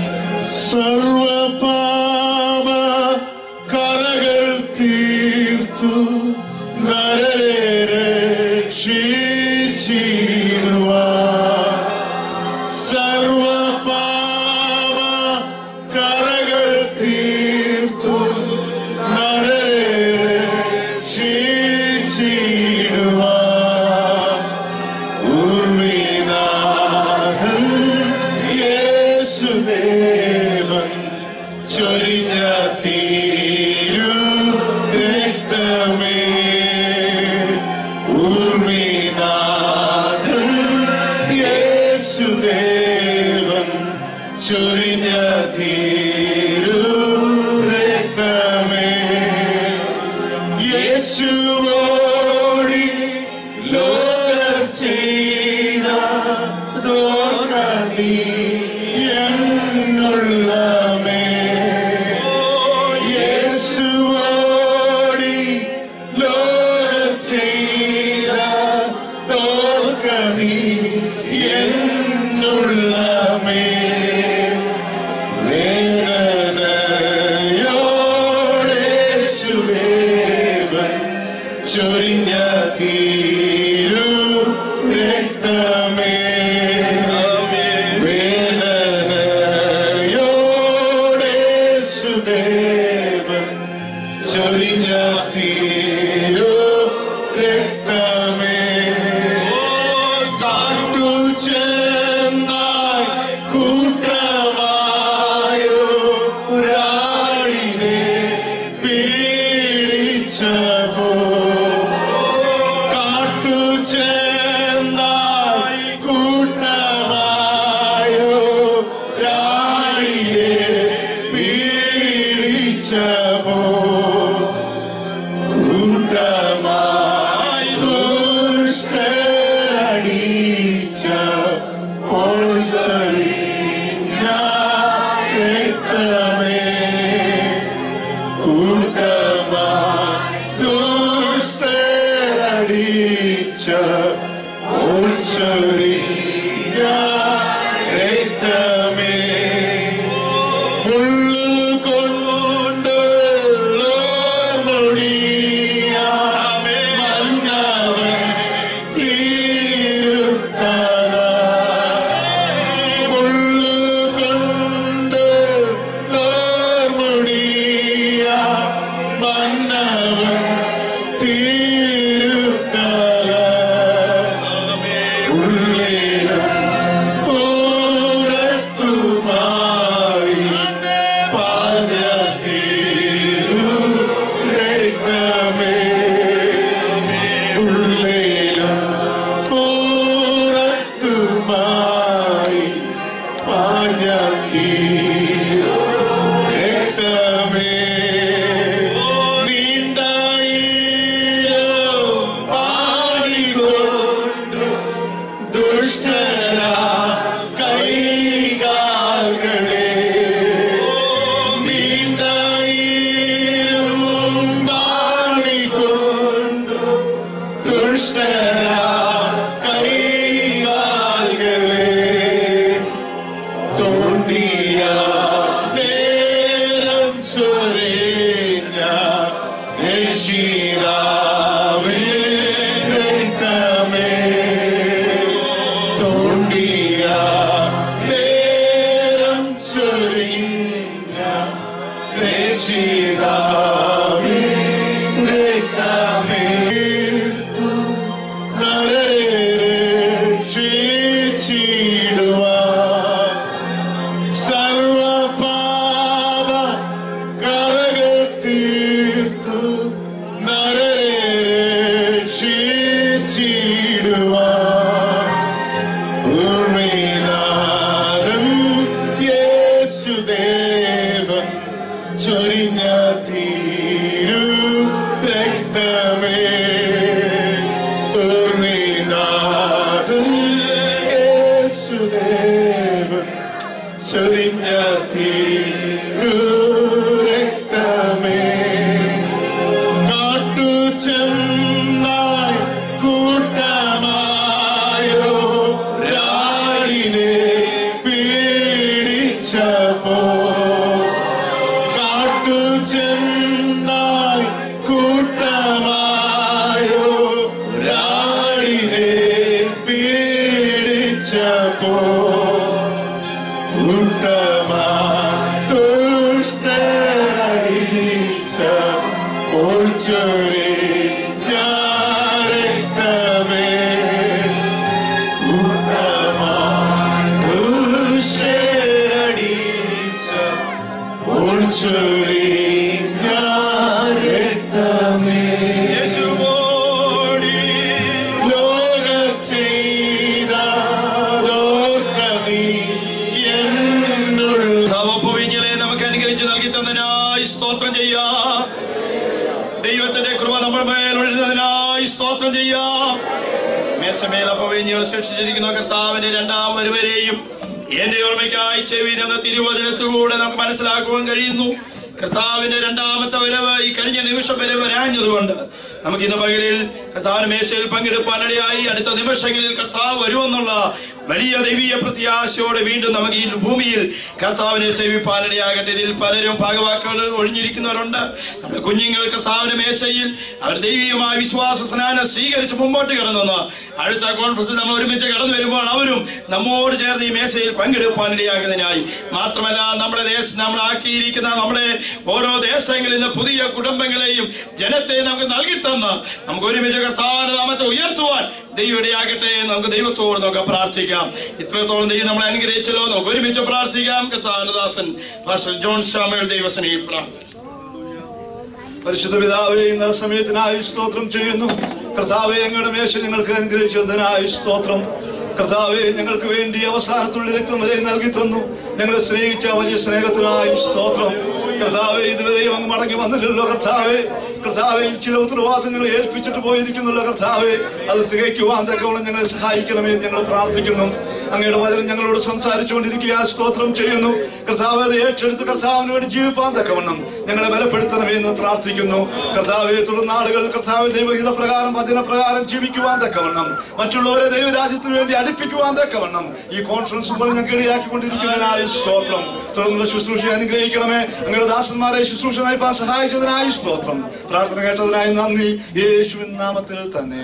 Speaker 3: സർവപാപ കറകൾ തീർത്തു നരരെ രക്ഷിച്ചിടുവാൻ സർവപാപ കറകൾ തീർത്തു നരരെ രക്ഷിച്ചിടുവാൻ ഉർവിനാഥൻ യേശുദേവൻ ചൊരിഞ്ഞ തീരു രക്തമേ ഉർവിനാഥൻ യേശുദേവൻ ചൊരിഞ്ഞ തീരു രക്തമേ യേശുവോടി ലോകം ചെയ്ത ദോർഗതി എന്നുള്ളമേ യേശുവോടി ലോകം ചെയ്ത ദോർഗതി എന്നുള്ളമേ വേദനയോടേശുദേവൻ ചൊരിഞ്ഞ തീരു രക്തമേ വേദനയോടേശുദേവൻ ചൊരിഞ്ഞ തീരു രക്തമേ സാട്ടു ചെന്നായി കൂട്ടമായോ ഒരാളിനെ പീഡിച്ചപോ കാട്ടു ചെന്നായി കൂട്ടമായോ ഒരാളിനെ പീഡിച്ചപോ കൂട്ടമായി ദുഷ്ടരടിച്ച ഓർച്ചറിഞ്ഞ രക്തമേ കൂട്ടമായി ദുഷ്ടരടിച്ച ഓർച്ചറിഞ്ഞ രക്തമേ മുള്ളുകൊണ്ട് മുടിയാമേ മന്നവൻ തീരുത്തത മുള്ളുകൊണ്ട് മുടിയ മന്നവൻ തീരുത്തല ഉള്ള പോ കൂട്ടമായി ദുഷ്ടരടിച്ച ഒളിച്ചൊരി ഞാരക്തമേ കൂട്ടമായി ദുഷ്ടരടിച്ച ഒളിച്ചൊരി ഞാരക്തമേ യേശുവോടി ലോകചെയ്തോർക്കനീ എന്നുള്ള
Speaker 4: ധാവപ്പവിഞ്ഞിലെ നമുക്ക് അനുഗ്രഹിച്ച് നൽകി തന്നതിനായി സ്തോത്രം ചെയ്യാം ദൈവത്തിന്റെ കൃപ നമ്മൾ മേൽ ഒഴുകുന്നതിനായി സ്തോത്രം ചെയ്യാം മേശമേൽ അപ്പവിഞ്ഞുകൾ ശിക്ഷിച്ചിരിക്കുന്ന കർത്താവിന്റെ രണ്ടാം വരുവരെയും എന്റെ ഓർമ്മയ്ക്കായി ചെവിയിൽ എന്ന തിരുവചനത്തിലൂടെ നമുക്ക് മനസ്സിലാക്കുവാൻ കഴിയുന്നു കർത്താവിന്റെ രണ്ടാമത്തെ വരവ് ഈ കഴിഞ്ഞ നിമിഷം വരെ വരാഞ്ഞതുകൊണ്ട് നമുക്ക് ഇന്ന് പകലിൽ കർത്താവിന് മേശയിൽ പങ്കെടുപ്പാനിടയായി അടുത്ത നിമിഷങ്ങളിൽ കർത്താവ് വരുമെന്നുള്ള വലിയ ദൈവീയ പ്രത്യാശയോടെ വീണ്ടും നമുക്ക് ഈ ഭൂമിയിൽ കർത്താവിനെ സേവിപ്പാനിടയാകട്ടെ ഇതിൽ പലരും ഭാഗവാക്കുകൾ ഒഴിഞ്ഞിരിക്കുന്നവരുണ്ട് നമ്മുടെ കുഞ്ഞുങ്ങൾ കർത്താവിന്റെ മേശയിൽ അവർ ദൈവീയമായ വിശ്വാസ സ്നാനം സ്വീകരിച്ച് മുമ്പോട്ട് കടന്നു അടുത്ത കോൺഫറൻസിൽ നമ്മൾ ഒരുമിച്ച് കടന്നു വരുമ്പോൾ അവരും നമ്മോട് ചേർന്ന് ഈ മേശയിൽ പങ്കെടുപ്പാനിടയാകുന്നതിനായി മാത്രമല്ല നമ്മുടെ ദേശം നമ്മൾ ആക്കിയിരിക്കുന്ന നമ്മുടെ ഓരോ ദേശങ്ങളിൽ നിന്ന് പുതിയ കുടുംബങ്ങളെയും ജനത്തെയും നമുക്ക് നൽകി തന്ന് നമുക്ക് ഒരുമിച്ച് കർത്താവിന്റെ നാമത്തെ ഉയർത്തുവാൻ ദൈവയുടെയാകട്ടെ നമുക്ക് ദൈവത്തോട് നമുക്ക് പ്രാർത്ഥിക്കാം ഇത്രത്തോളം ദൈവം നമ്മളെ അനുഗ്രഹിച്ചല്ലോ നമുക്ക് ഒരുമിച്ച് പ്രാർത്ഥിക്കാം കർത്താവിന്റെ ദാസൻ പാസ്റ്റർ ജോൺ സാമുവൽ ദൈവസനെ പ്രാർത്ഥിക്കും
Speaker 11: പരിശുദ്ധ പിതാവേ ഇന്നലെ സമയത്തിനായി സ്തോത്രം ചെയ്യുന്നു കർത്താവെ ഞങ്ങളുടെ മേശ നിങ്ങൾക്ക് അനുഗ്രഹിച്ചതിനായി സ്തോത്രം കർത്താവെ ഞങ്ങൾക്ക് വേണ്ടി അവസാനത്തുള്ള രക്തം വരെ നൽകി തന്നു ഞങ്ങളെ സ്നേഹിച്ച വലിയ സ്നേഹത്തിനായി സ്തോത്രം കർത്താവെ ഇതുവരെയും അങ്ങ് മടങ്ങി വന്നില്ലല്ലോ കർത്താവെ കർത്താവെ ചില ഉത്തരവാദിത്തം ഞങ്ങൾ ഏൽപ്പിച്ചിട്ട് പോയിരിക്കുന്നുല്ലോ കർത്താവെ അത് തികയ്ക്കുവാൻ തക്കവണ്ണം ഞങ്ങളെ സഹായിക്കണമേ എന്ന് ഞങ്ങൾ പ്രാർത്ഥിക്കുന്നു അങ്ങയുടെ വചനം ഞങ്ങളോട് സംസാരിച്ചുകൊണ്ടിരിക്കുക സ്തോത്രം ചെയ്യുന്നു കർത്താവ് അത് ഏറ്റെടുത്ത് കർത്താവിന് വേണ്ടി ജീവിപ്പാൻ തക്കവണ്ണം ഞങ്ങളെ ബലപ്പെടുത്തണമേ എന്ന് പ്രാർത്ഥിക്കുന്നു കർത്താവെ തുടർന്നാളുകൾ കർത്താവ് ദൈവഹിത പ്രകാരം വചനപ്രകാരം ജീവിക്കുവാൻ തക്കവണ്ണം മറ്റുള്ളവരെ ദൈവരാജ്യത്തിന് വേണ്ടി അടുപ്പിക്കുവാൻ തക്കവണ്ണം ഈ കോൺഫറൻസ് പോലെ ഞങ്ങൾക്ക് ഇടയാക്കിക്കൊണ്ടിരിക്കുന്നതിനായി സ്തോത്രം തുടർന്നുള്ള ശുശ്രൂഷ അനുഗ്രഹിക്കണമേ അങ്ങയുടെ ദാസന്മാരെ ശുശ്രൂഷ നയിപ്പാൻ സഹായിച്ചതിനായി സ്തോത്രം പ്രാർത്ഥന കേട്ടതിനായി നന്ദി യേശുവിൻ നാമത്തിൽ തന്നെ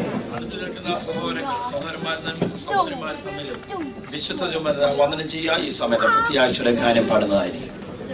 Speaker 4: വിശുദ്ധ ചുമതല വന്ദനം ചെയ്യുക ഈ സമയത്ത് പ്രത്യാശയുടെ ഗാനം പാടുന്നതായിരിക്കും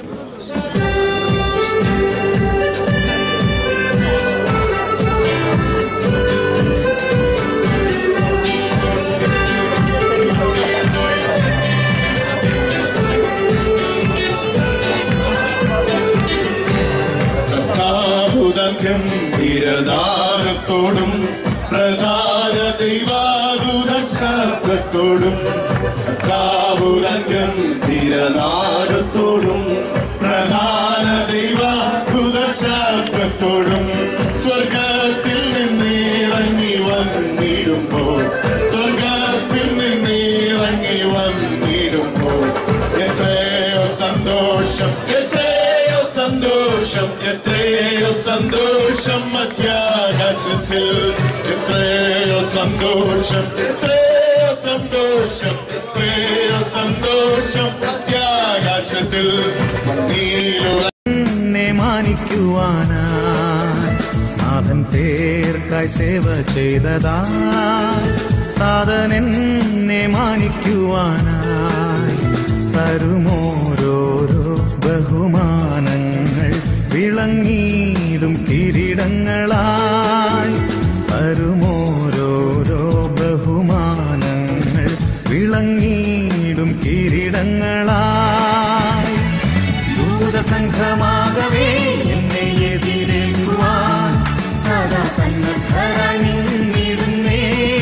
Speaker 3: കർത്താവുതം ധീരദാനത്തോടും പ്രധാന ദൈവാദുര ശബ്ദത്തോടും കർത്താവുരംഗം ധീരദാനത്തോടും പ്രധാന ദൈവാദുര ശബ്ദത്തോടും സ്വർഗത്തിൽ നിന്നിറങ്ങി വന്നിടുമ്പോൾ സ്വർഗത്തിൽ നിന്നിറങ്ങി വന്നിടുമ്പോൾ എത്രയോ സന്തോഷം എത്രയോ സന്തോഷം എത്രയോ സന്തോഷം മധ്യാകാശത്തിൽ എത്രയോ സന്തോഷം എത്രയോ സന്തോഷം എത്രയോ സന്തോഷം മധ്യാകാശത്തിൽ നീലുള്ള
Speaker 1: എന്നെ മാനിക്കുവാനാ നാഥൻ പേർക്കായി സേവ ചെയ്തതാ താതൻ എന്നെ മാനിക്കുവാനായി തരുമോരോരോ ബഹുമാനങ്ങൾ വിളങ്ങിയിടും കിരീടങ്ങളായി തരുമോരോരോ ബഹുമാനങ്ങൾ വിളങ്ങിയിടും കിരീടങ്ങളായി ദൂതസംഘമാകവേ എന്നെ എതിരേൽക്കുവാൻ സദാ സന്നദ്ധരായി നിന്നിടുന്നേ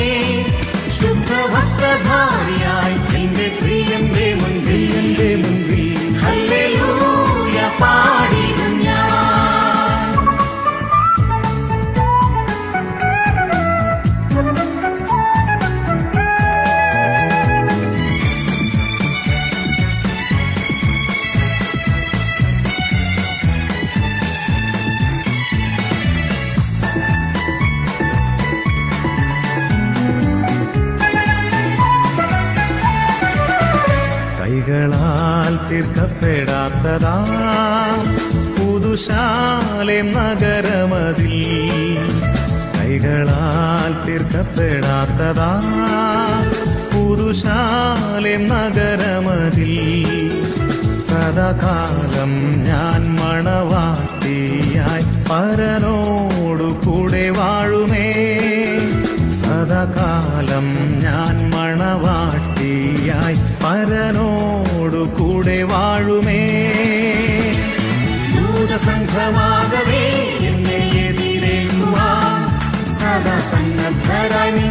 Speaker 1: ശുദ്ധവസ്ത്രധാരിയായി എന്റെ പ്രിയന്റെ മുൻപിൽ എന്റെ മുൻപിൽ ഹല്ലേലൂയ പാടിടും ഞാൻ കൈകളാൽ തീർക്കപ്പെടാത്തതാ പുതുശാലെ നഗരമതിൽ കൈകളാൽ തീർക്കപ്പെടാത്തതാ പുതുശാലം നഗരമതിൽ സദാകാലം ഞാൻ മണവാട്ടിയായി പരനോടു കൂടെ വാഴുമേ സദാകാലം ഞാൻ മണവാട്ടിയായി പരനോടു കൂടെ വാഴുമേ ദൂതസംഘമാകവേ എന്നെ എതിരേൽക്കുവാൻ സദാ സന്നദ്ധരായി